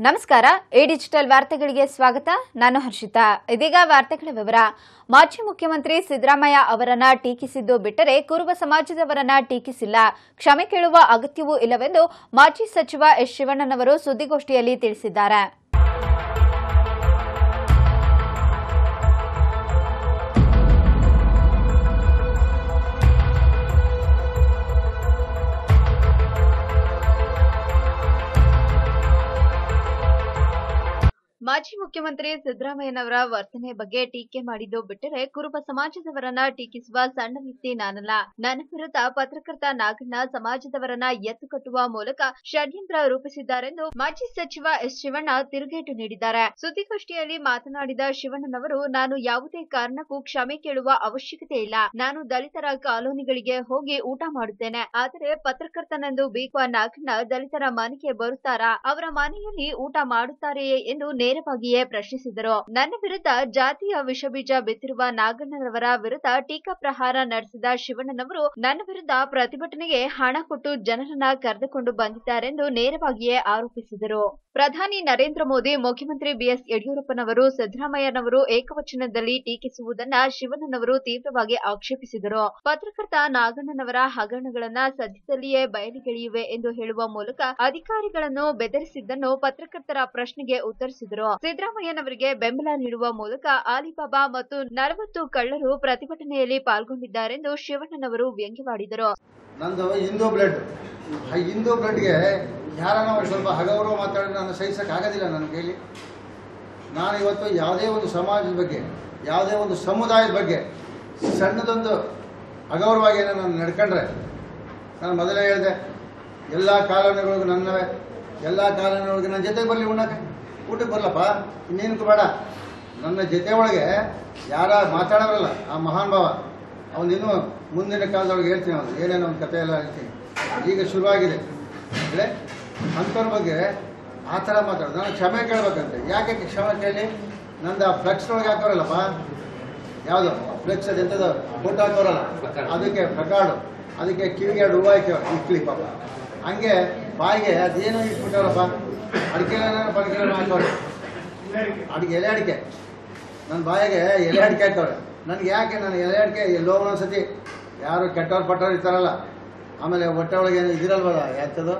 ನಮಸ್ಕಾರ A digital ವಾರ್ತೆಗಳಿಗೆ ಸ್ವಾಗತ ನಾನು ಹರ್ಷಿತಾ ಇದೀಗ ವಾರ್ತೆಗಳ ವಿವರ ಮಾಜಿ ಮುಖ್ಯಮಂತ್ರಿ ಸಿದ್ದರಾಮಯ್ಯ ಅವರನ್ನ ಟೀಕಿಸಿದ್ದು ಬಿಟ್ಟರೆ ಕುರುಬ ಸಮಾಜದವರನ್ನ ಟೀಕಿಸಿಲ್ಲ ಕ್ಷಮೆ ಕೇಳುವ ಅಗತ್ಯವೂ ಇಲ್ಲವೆಂದು ಮಾಜಿ ಸಚಿವ ಎಸ್ ಶಿವಣ್ಣನವರು ಸುದ್ದಿಗೋಷ್ಠಿಯಲ್ಲಿ ತಿಳಿಸಿದ್ದಾರೆ ಮಾಜಿ ಮುಖ್ಯಮಂತ್ರಿ ಸಿದ್ದರಾಮಯ್ಯನವರ ವರ್ತನೆ ಬಗ್ಗೆ ಟೀಕೆ ಮಾಡಿದ್ದು ಬಿಟ್ಟರೆ ಕುರುಬ ಸಮಾಜದವರನ್ನ ಟೀಕಿಸುವ ಸಣ್ಣ ವ್ಯಕ್ತಿ ನಾನಲ್ಲ ನನ್ನ ವಿರುದ್ಧ ಪತ್ರಕರ್ತ ನಾಗಣ್ಣ ಸಮಾಜದವರನ್ನ ಎತ್ತುಕಟ್ಟುವ ಮೂಲಕ ಷಡ್ಯಂತ್ರ ರೂಪಿಸಿದ್ದಾರೆಂದು ಮಾಜಿ ಸಚಿವ ಎಸ್ ಶಿವಣ್ಣ ತಿರುಗೇಟು ನೀಡಿದ್ದಾರೆ ಸುದ್ದಿಗೋಷ್ಠಿಯಲ್ಲಿ ಮಾತನಾಡಿದ ಶಿವಣ್ಣನವರು ನಾನು ಯಾವುದೇ ಕಾರಣಕ್ಕೂ ಕ್ಷಮೆ ಕೇಳುವ ಅವಶ್ಯಕತೆ ಇಲ್ಲ ನಾನು ದಲಿತರ ಕಾಲೋನಿಗಳಿಗೆ ಹೋಗಿ ಊಟ ಮಾಡುತ್ತೇನೆ ಆದರೆ ಪತ್ರಕರ್ತನೆಂದು ಬೀಗುವ ನಾಗಣ್ಣ ದಲಿತರ ಮನೆಗೆ ಬರುತ್ತಾರಾ ಅವರ ಮನೆಯಲ್ಲಿ ಊಟ ಮಾಡುತ್ತಾರೆಯೇ ಎಂದು ನೇರವಾಗಿಯೇ ಪ್ರಶ್ನಿಸಿದರು ನನ್ನ ವಿರುದ್ಧ ಜಾತಿಯ ವಿಷಬೀಜ ಬಿತ್ತಿರುವ ನಾಗಣ್ಣನವರ ವಿರುದ್ಧ ಟೀಕಾ ಪ್ರಹಾರ ನಡೆಸಿದ ಶಿವಣ್ಣನವರು ನನ್ನ ವಿರುದ್ಧ ಪ್ರತಿಭಟನೆಗೆ ಹಣ ಕೊಟ್ಟು ಜನರನ್ನ ಕರೆದುಕೊಂಡು ಬಂದಿದ್ದಾರೆಂದು ನೇರವಾಗಿಯೇ ಆರೋಪಿಸಿದರು ಪ್ರಧಾನಿ ನರೇಂದ್ರ ಮೋದಿ ಮುಖ್ಯಮಂತ್ರಿ ಬಿಎಸ್ ಯಡಿಯೂರಪ್ಪನವರು ಸಿದ್ದರಾಮಯ್ಯನವರು ಏಕವಚನದಲ್ಲಿ ಟೀಕಿಸುವುದನ್ನ ಶಿವಣ್ಣನವರು ತೀವ್ರವಾಗಿ ಆಕ್ಷೇಪಿಸಿದರು ಪತ್ರಕರ್ತ ನಾಗಣ್ಣನವರ ಹಗರಣಗಳನ್ನ ಸದ್ಯದಲ್ಲಿಯೇ ಬಯಲಿಗೆಳೆಯುವೆ ಎಂದು ಹೇಳುವ ಮೂಲಕ ಅಧಿಕಾರಿಗಳನ್ನು ಬೆದರಿಸಿದ್ದನ್ನು ಪತ್ರಕರ್ತರ ಪ್ರಶ್ನೆಗೆ ಉತ್ತರಿಸಿದರು ಸಿದ್ದರಾಮಯ್ಯನವರಿಗೆ ಬೆಂಬಲ ನೀಡುವ ಮೂಲಕ ಆಲಿಬಾಬಾ ಮತ್ತು ನಲವತ್ತು ಕಳ್ಳರು ಪ್ರತಿಭಟನೆಯಲ್ಲಿ ಪಾಲ್ಗೊಂಡಿದ್ದಾರೆಂದು ಶಿವಣ್ಣನವರು ವ್ಯಂಗ್ಯವಾಡಿದರು ನಂದು ಹಿಂದೂ ಬ್ಲಡ್ ಆ ಹಿಂದೂ ಬ್ಲಡ್ಗೆ ಯಾರನ್ನ ಒಂದು ಸ್ವಲ್ಪ ಹಗೌರವ ಮಾತಾಡಿದ್ರೆ ನಾನು ಸಹಿಸಕ್ಕೆ ಆಗೋದಿಲ್ಲ ನನ್ನ ಕೈಲಿ ನಾನು ಇವತ್ತು ಯಾವುದೇ ಒಂದು ಸಮಾಜದ ಬಗ್ಗೆ ಯಾವುದೇ ಒಂದು ಸಮುದಾಯದ ಬಗ್ಗೆ ಸಣ್ಣದೊಂದು ಅಗೌರವಾಗಿ ಏನೋ ನಾನು ನಡ್ಕೊಂಡ್ರೆ ನಾನು ಮೊದಲೇ ಹೇಳಿದೆ ಎಲ್ಲ ಕಾಲೋನಿಗಳಿಗೂ ನನ್ನವೇ ಎಲ್ಲ ಕಾಲೋನಿಗಳಿಗೆ ನನ್ನ ಜೊತೆಗೆ ಬರಲಿ ಉಣ್ಣಕ್ಕೆ ಊಟಕ್ಕೆ ಬರಲಪ್ಪ ಇನ್ನೇನಕ್ಕೂ ಬೇಡ ನನ್ನ ಜೊತೆ ಒಳಗೆ ಯಾರ ಮಾತಾಡೋರಲ್ಲ ಆ ಮಹಾನ್ ಭಾವ ಅವನಿನ್ನೂ ಮುಂದಿನ ಕಾಲದೊಳಗೆ ಹೇಳ್ತೀನಿ ಅವನು ಏನೇನೋ ಒಂದು ಕಥೆ ಎಲ್ಲ ಹೇಳ್ತೀನಿ ಈಗ ಶುರುವಾಗಿದೆ ಅಂದರೆ ಅಂಥವ್ರ ಬಗ್ಗೆ ಆ ಥರ ಮಾತಾಡೋದು ನಾನು ಕ್ಷಮೆ ಕೇಳ್ಬೇಕಂತೆ ಯಾಕೆ ಕ್ಷಮೆ ಕೇಳಿ ನಂದು ಆ ಫ್ಲೆಕ್ಸ್ನೊಳಗೆ ಹಾಕೋರಲ್ಲಪ್ಪ ಯಾವುದು ಫ್ಲೆಕ್ಸ್ ಅದು ಎಂಥದ್ದು ಫೋಟೋ ಹಾಕೋರಲ್ಲ ಅದಕ್ಕೆ ಪ್ರಕಾಡು ಅದಕ್ಕೆ ಕಿವಿಗೆ ಎರಡು ಹೂವು ಹಾಕ್ಯವ ಇಕ್ಲಿ ಪಾಪ ಹಂಗೆ ಬಾಯಿಗೆ ಅದೇನೋ ಇಟ್ಬಿಟ್ಟವ್ರಪ್ಪ ಅಡಿಕೆ ಪಡಿಕೆ ಹಾಕೋರು ಅಡಿಕೆ ಎಲೆ ಅಡಿಕೆ ನನ್ನ ಬಾಯಿಗೆ ಎಲೆ ಅಡಿಕೆ ಹಾಕವ್ರೆ ನನಗೆ ಯಾಕೆ ನಾನು ಎಲೆ ಅಡಿಕೆ ಎಲ್ಲೋ ಒಂದೊಂದ್ಸತಿ ಯಾರು ಕೆಟ್ಟವ್ರು ಪಟ್ಟವ್ರು ಇರ್ತಾರಲ್ಲ ಆಮೇಲೆ ಹೊಟ್ಟೆ ಒಳಗೆ ಏನು ಇದಿರಲ್ವಲ್ಲ ಯಾತದು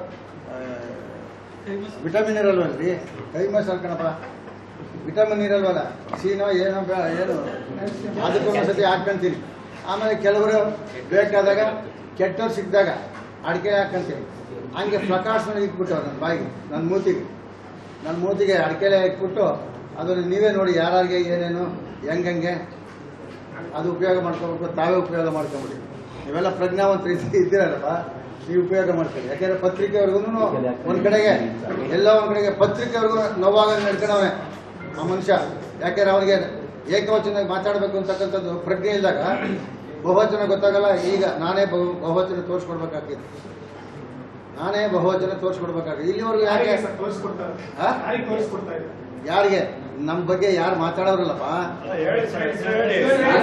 ವಿಟಮಿನ್ ಇರಲ್ವಲ್ರಿ ಕೈ ಮಸಾಲ ಕಣಪ್ಪ ವಿಟಮಿನ್ ಇರಲ್ವಲ್ಲ ಸೀನೋ ಏನೋ ಬೇ- ಏನು ಅದಕ್ಕೆ ಒಂದೊಂದ್ಸತಿ ಹಾಕ್ಕೊಂತೀನಿ ಆಮೇಲೆ ಕೆಲವರು ಬೇಕಾದಾಗ ಕೆಟ್ಟವ್ರು ಸಿಕ್ಕಿದಾಗ ಅಡಿಕೆ ಹಾಕ್ಕೊಂತೀನಿ ಹಂಗೆ ಪ್ರಕಾಶನ ಇಟ್ಬಿಟ್ಟು ನನ್ನ ಬಾಯಿಗೆ ನನ್ನ ಮೂತಿಗೆ ನನ್ನ ಮೂತಿಗೆ ಅಡಿಕೆಲೆ ಇಟ್ಬಿಟ್ಟು ಅದನ್ನು ನೀವೇ ನೋಡಿ ಯಾರಿಗೆ ಏನೇನು ಹೆಂಗಂಗೆ ಅದು ಉಪಯೋಗ ಮಾಡ್ಕೋಬೇಕು ತಾವೇ ಉಪಯೋಗ ಮಾಡ್ಕೊಂಬಿಡಿ ನೀವೆಲ್ಲ ಪ್ರಜ್ಞಾವಂತರು ಇದ್ದ- ಇದ್ದೀರಲ್ಲಪ್ಪ ನೀವು ಉಪಯೋಗ ಮಾಡ್ಕೊಳ್ಳಿ ಯಾಕೆಂದ್ರೆ ಪತ್ರಿಕೆವರೆಗೂ ಒಂದ್ ಕಡೆಗೆ ಎಲ್ಲ ಒಂದ್ ಕಡೆಗೆ ಪತ್ರಿಕೆವರೆಗೂ ನೋವಾಗ ನಡ್ಕೊಂಡವನೆ ಆ ಮನುಷ್ಯ ಯಾಕೆಂದ್ರೆ ಅವನಿಗೆ ಏಕವಚನ ಮಾತಾಡಬೇಕು ಅಂತಕ್ಕಂಥದ್ದು ಪ್ರಜ್ಞೆ ಇದ್ದಾಗ ಬಹುವಚನ ಗೊತ್ತಾಗಲ್ಲ ಈಗ ನಾನೇ ಬಹು ಬಹುವಚನ ತೋರಿಸ್ಕೊಡ್ಬೇಕಾಗ್ತಿತ್ತು ನಾನೇ ಬಹುವಚನ ತೋರಿಸ್ಕೊಡ್ಬೇಕಾಗಿದೆ ಇಲ್ಲಿವರೆಗೂ ಯಾಕೆ ತೋರಿಸ್ಕೊಡ್ತಾರೆ ಆ? ಯಾರಿಗೆ ತೋರಿಸ್ಕೊಡ್ತಾ ಇದ್ದಾರೆ ಯಾರಿಗೆ ನಮ್ಮ ಬಗ್ಗೆ ಯಾರು ಮಾತಾಡೋರಲ್ಲಪ್ಪ ಹೇಳಿ ಸರ್, ಹೇಳಿ.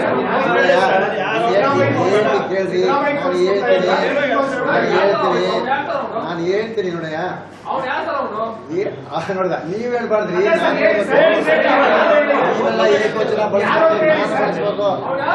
ಕೇಳ್ರಿ ನಾನು ಹೇಳ್ತೀನಿ ನಾನು ಹೇಳ್ತೀನಿ ನಾನು ಹೇಳ್ತೀನಿ ನೋಡಯ್ಯ ಏ- ಆ, ನೋಡ್ದ ನೀವ್ ಹೇಳ್ಬಾರ್ದ್ರಿ ನಾನು ಹೇಳ್ಬೇಕು. ನೀವೆಲ್ಲ ಏಕವಚನ ಬಳಸ್ಬೇಕು, ನಾನು ಬಳಸ್ಬೇಕು.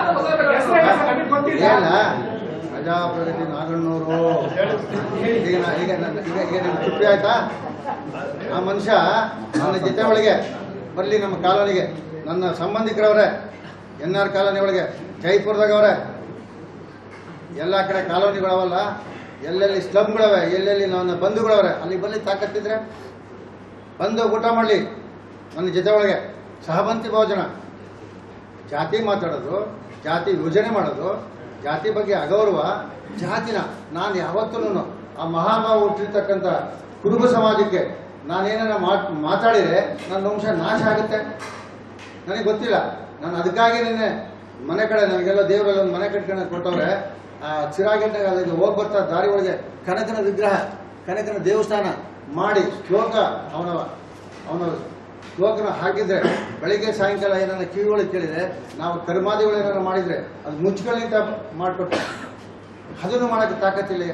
ಏನ ಪ್ರಜಾಪ್ರಗತಿ ನಾಗಣ್ಣವರು ಈಗ ನಾ- ಈಗ ನನ್ನ- ಈಗ ಈಗ ನಿಮ್ಗೆ ತೃಪ್ತಿ ಆಯ್ತಾ ಆ ಮನುಷ್ಯ ನನ್ನ ಜೊತೆ ಒಳಗೆ ಬರಲಿ ನಮ್ಮ ಕಾಲೋನಿಗೆ ನನ್ನ ಸಂಬಂಧಿಕರವ್ರೆ ಎನ್ ಆರ್ ಕಾಲೋನಿ ಒಳಗೆ ಜೈಪುರದಾಗ ಅವ್ರೆ ಎಲ್ಲ ಕಡೆ ಕಾಲೋನಿಗಳವಲ್ಲ ಎಲ್ಲೆಲ್ಲಿ ಸ್ಲಮ್ಗಳವೆ ಎಲ್ಲೆಲ್ಲಿ ನನ್ನ ಬಂಧುಗಳವ್ರೆ ಅಲ್ಲಿ ಬರಲಿ ತಾಕತ್ತಿದ್ರೆ ಬಂದು ಊಟ ಮಾಡಲಿ ನನ್ನ ಜೊತೆ ಒಳಗೆ ಸಹಬಂತಿ ಭೋಜನ ಜಾತಿ ಮಾತಾಡೋದು ಜಾತಿ ಯೋಜನೆ ಮಾಡೋದು ಜಾತಿ ಬಗ್ಗೆ ಅಗೌರವ ಜಾತಿನ ನಾನು ಯಾವತ್ತೂ ಆ ಮಹಾಭಾವ ಹುಟ್ಟಿರ್ತಕ್ಕಂಥ ಕುರುಬ ಸಮಾಜಕ್ಕೆ ನಾನೇನ ಮಾತಾಡಿದರೆ ನನ್ನ ವಂಶ ನಾಶ ಆಗುತ್ತೆ ನನಗೆ ಗೊತ್ತಿಲ್ಲ ನಾನು ಅದಕ್ಕಾಗಿ ನಿನ್ನೆ ಮನೆ ಕಡೆ ನನಗೆಲ್ಲ ದೇವರೆಲ್ಲ ಒಂದು ಮನೆ ಕಟ್ಕೊಂಡು ಕೊಟ್ಟವ್ರೆ ಆ ಚಿರಾಗಟ್ಟೆ ಅದಕ್ಕೆ ಹೋಗಿ ಬರ್ತಾ ದಾರಿ ಒಳಗೆ ಕನಕನ ವಿಗ್ರಹ ಕನಕನ ದೇವಸ್ಥಾನ ಮಾಡಿ ಶ್ಲೋಕ ಅವನ ಅವನ ಶ್ಲೋಕನ ಹಾಕಿದ್ರೆ ಬೆಳಿಗ್ಗೆ ಸಾಯಂಕಾಲ ಏನಾರ ಕಿವಿ ಒಳಗೆ ಕೇಳಿದ್ರೆ ನಾವು ಕರ್ಮಾದಿಗಳು ಏನಾರ ಮಾಡಿದ್ರೆ ಅದು ಮುಚ್ಕೊಳ್ಳಿ ಅಂತ ಮಾಡಿಕೊಟ್ಟು ಅದನ್ನು ಮಾಡೋಕ್ಕೆ ತಾಕತ್ತಿಲ್ಲ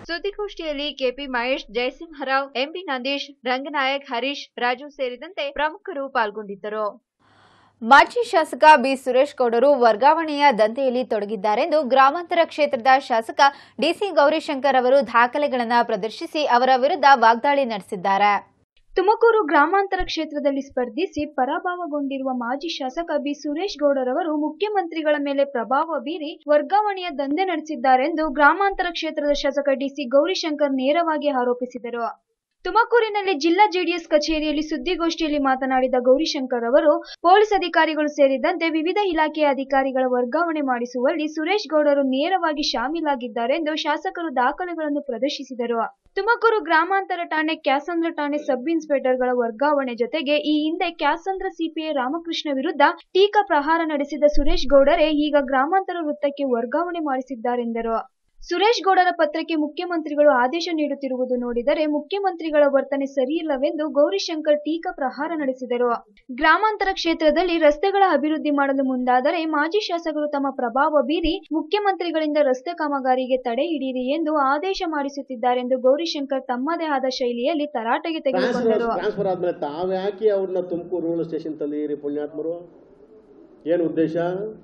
ಸುದ್ದಿಗೋಷ್ಠಿಯಲ್ಲಿ ಕೆಪಿ ಮಹೇಶ್ ಜಯಸಿಂಹರಾವ್ ಎಂಬಿ ನಂದೀಶ್ ರಂಗನಾಯಕ್ ಹರೀಶ್ ರಾಜು ಸೇರಿದಂತೆ ಪ್ರಮುಖರು ಪಾಲ್ಗೊಂಡಿದ್ದರು ಮಾಜಿ ಶಾಸಕ ಬಿ ಸುರೇಶ್ ಗೌಡರು ವರ್ಗಾವಣೆಯ ದಂಧೆಯಲ್ಲಿ ತೊಡಗಿದ್ದಾರೆಂದು ಗ್ರಾಮಾಂತರ ಕ್ಷೇತ್ರದ ಶಾಸಕ ಡಿಸಿ ಗೌರಿಶಂಕರ್ ಅವರು ದಾಖಲೆಗಳನ್ನು ಪ್ರದರ್ಶಿಸಿ ಅವರ ವಿರುದ್ಧ ವಾಗ್ದಾಳಿ ನಡೆಸಿದ್ದಾರೆ ತುಮಕೂರು ಗ್ರಾಮಾಂತರ ಕ್ಷೇತ್ರದಲ್ಲಿ ಸ್ಪರ್ಧಿಸಿ ಪರಾಭವಗೊಂಡಿರುವ ಮಾಜಿ ಶಾಸಕ ಬಿ ಸುರೇಶ್ ಗೌಡರವರು ಮುಖ್ಯಮಂತ್ರಿಗಳ ಮೇಲೆ ಪ್ರಭಾವ ಬೀರಿ ವರ್ಗಾವಣೆಯ ದಂಧೆ ನಡೆಸಿದ್ದಾರೆಂದು ಗ್ರಾಮಾಂತರ ಕ್ಷೇತ್ರದ ಶಾಸಕ ಡಿಸಿ ಗೌರಿಶಂಕರ್ ನೇರವಾಗಿ ಆರೋಪಿಸಿದರು ತುಮಕೂರಿನಲ್ಲಿ ಜಿಲ್ಲಾ ಜೆಡಿಎಸ್ ಕಚೇರಿಯಲ್ಲಿ ಸುದ್ದಿಗೋಷ್ಠಿಯಲ್ಲಿ ಮಾತನಾಡಿದ ಗೌರಿಶಂಕರ್ ಅವರು ಪೊಲೀಸ್ ಅಧಿಕಾರಿಗಳು ಸೇರಿದಂತೆ ವಿವಿಧ ಇಲಾಖೆಯ ಅಧಿಕಾರಿಗಳ ವರ್ಗಾವಣೆ ಮಾಡಿಸುವಲ್ಲಿ ಸುರೇಶ್ ಗೌಡರು ನೇರವಾಗಿ ಶಾಮೀಲಾಗಿದ್ದಾರೆಂದು ಶಾಸಕರು ದಾಖಲೆಗಳನ್ನು ಪ್ರದರ್ಶಿಸಿದರು ತುಮಕೂರು ಗ್ರಾಮಾಂತರ ಠಾಣೆ ಕ್ಯಾಸಂದ್ರ ಠಾಣೆ ಸಬ್ ಇನ್ಸ್ಪೆಕ್ಟರ್ಗಳ ವರ್ಗಾವಣೆ ಜೊತೆಗೆ ಈ ಹಿಂದೆ ಕ್ಯಾಸಂದ್ರ ಸಿಪಿಐ ರಾಮಕೃಷ್ಣ ವಿರುದ್ಧ ಟೀಕಾ ಪ್ರಹಾರ ನಡೆಸಿದ ಸುರೇಶ್ ಗೌಡರೇ ಈಗ ಗ್ರಾಮಾಂತರ ವೃತ್ತಕ್ಕೆ ವರ್ಗಾವಣೆ ಮಾಡಿಸಿದ್ದಾರೆಂದರು ಸುರೇಶ್ ಗೌಡರ ಪತ್ರಕ್ಕೆ ಮುಖ್ಯಮಂತ್ರಿಗಳು ಆದೇಶ ನೀಡುತ್ತಿರುವುದು ನೋಡಿದರೆ ಮುಖ್ಯಮಂತ್ರಿಗಳ ವರ್ತನೆ ಸರಿಯಿಲ್ಲವೆಂದು ಗೌರಿಶಂಕರ್ ಟೀಕಾ ಪ್ರಹಾರ ನಡೆಸಿದರು ಗ್ರಾಮಾಂತರ ಕ್ಷೇತ್ರದಲ್ಲಿ ರಸ್ತೆಗಳ ಅಭಿವೃದ್ಧಿ ಮಾಡಲು ಮುಂದಾದರೆ ಮಾಜಿ ಶಾಸಕರು ತಮ್ಮ ಪ್ರಭಾವ ಬೀರಿ ಮುಖ್ಯಮಂತ್ರಿಗಳಿಂದ ರಸ್ತೆ ಕಾಮಗಾರಿಗೆ ತಡೆ ಹಿಡಿಯಿರಿ ಎಂದು ಆದೇಶ ಮಾಡಿಸುತ್ತಿದ್ದಾರೆಂದು ಗೌರಿಶಂಕರ್ ತಮ್ಮದೇ ಆದ ಶೈಲಿಯಲ್ಲಿ ತರಾಟೆಗೆ ತೆಗೆದುಕೊಂಡರು ಟ್ರಾನ್ಸ್ಫರ್ ಆದ್ಮೇಲೆ ತಾವ್ಯಾಕೆ ಅವ್ರನ್ನ ತುಮಕೂರು ರೂರಲ್ ಸ್ಟೇಷನ್ ತಂದಿದ್ದೀರಿ ಪುಣ್ಯಾತ್ಮರು ಏನು ಉದ್ದೇಶ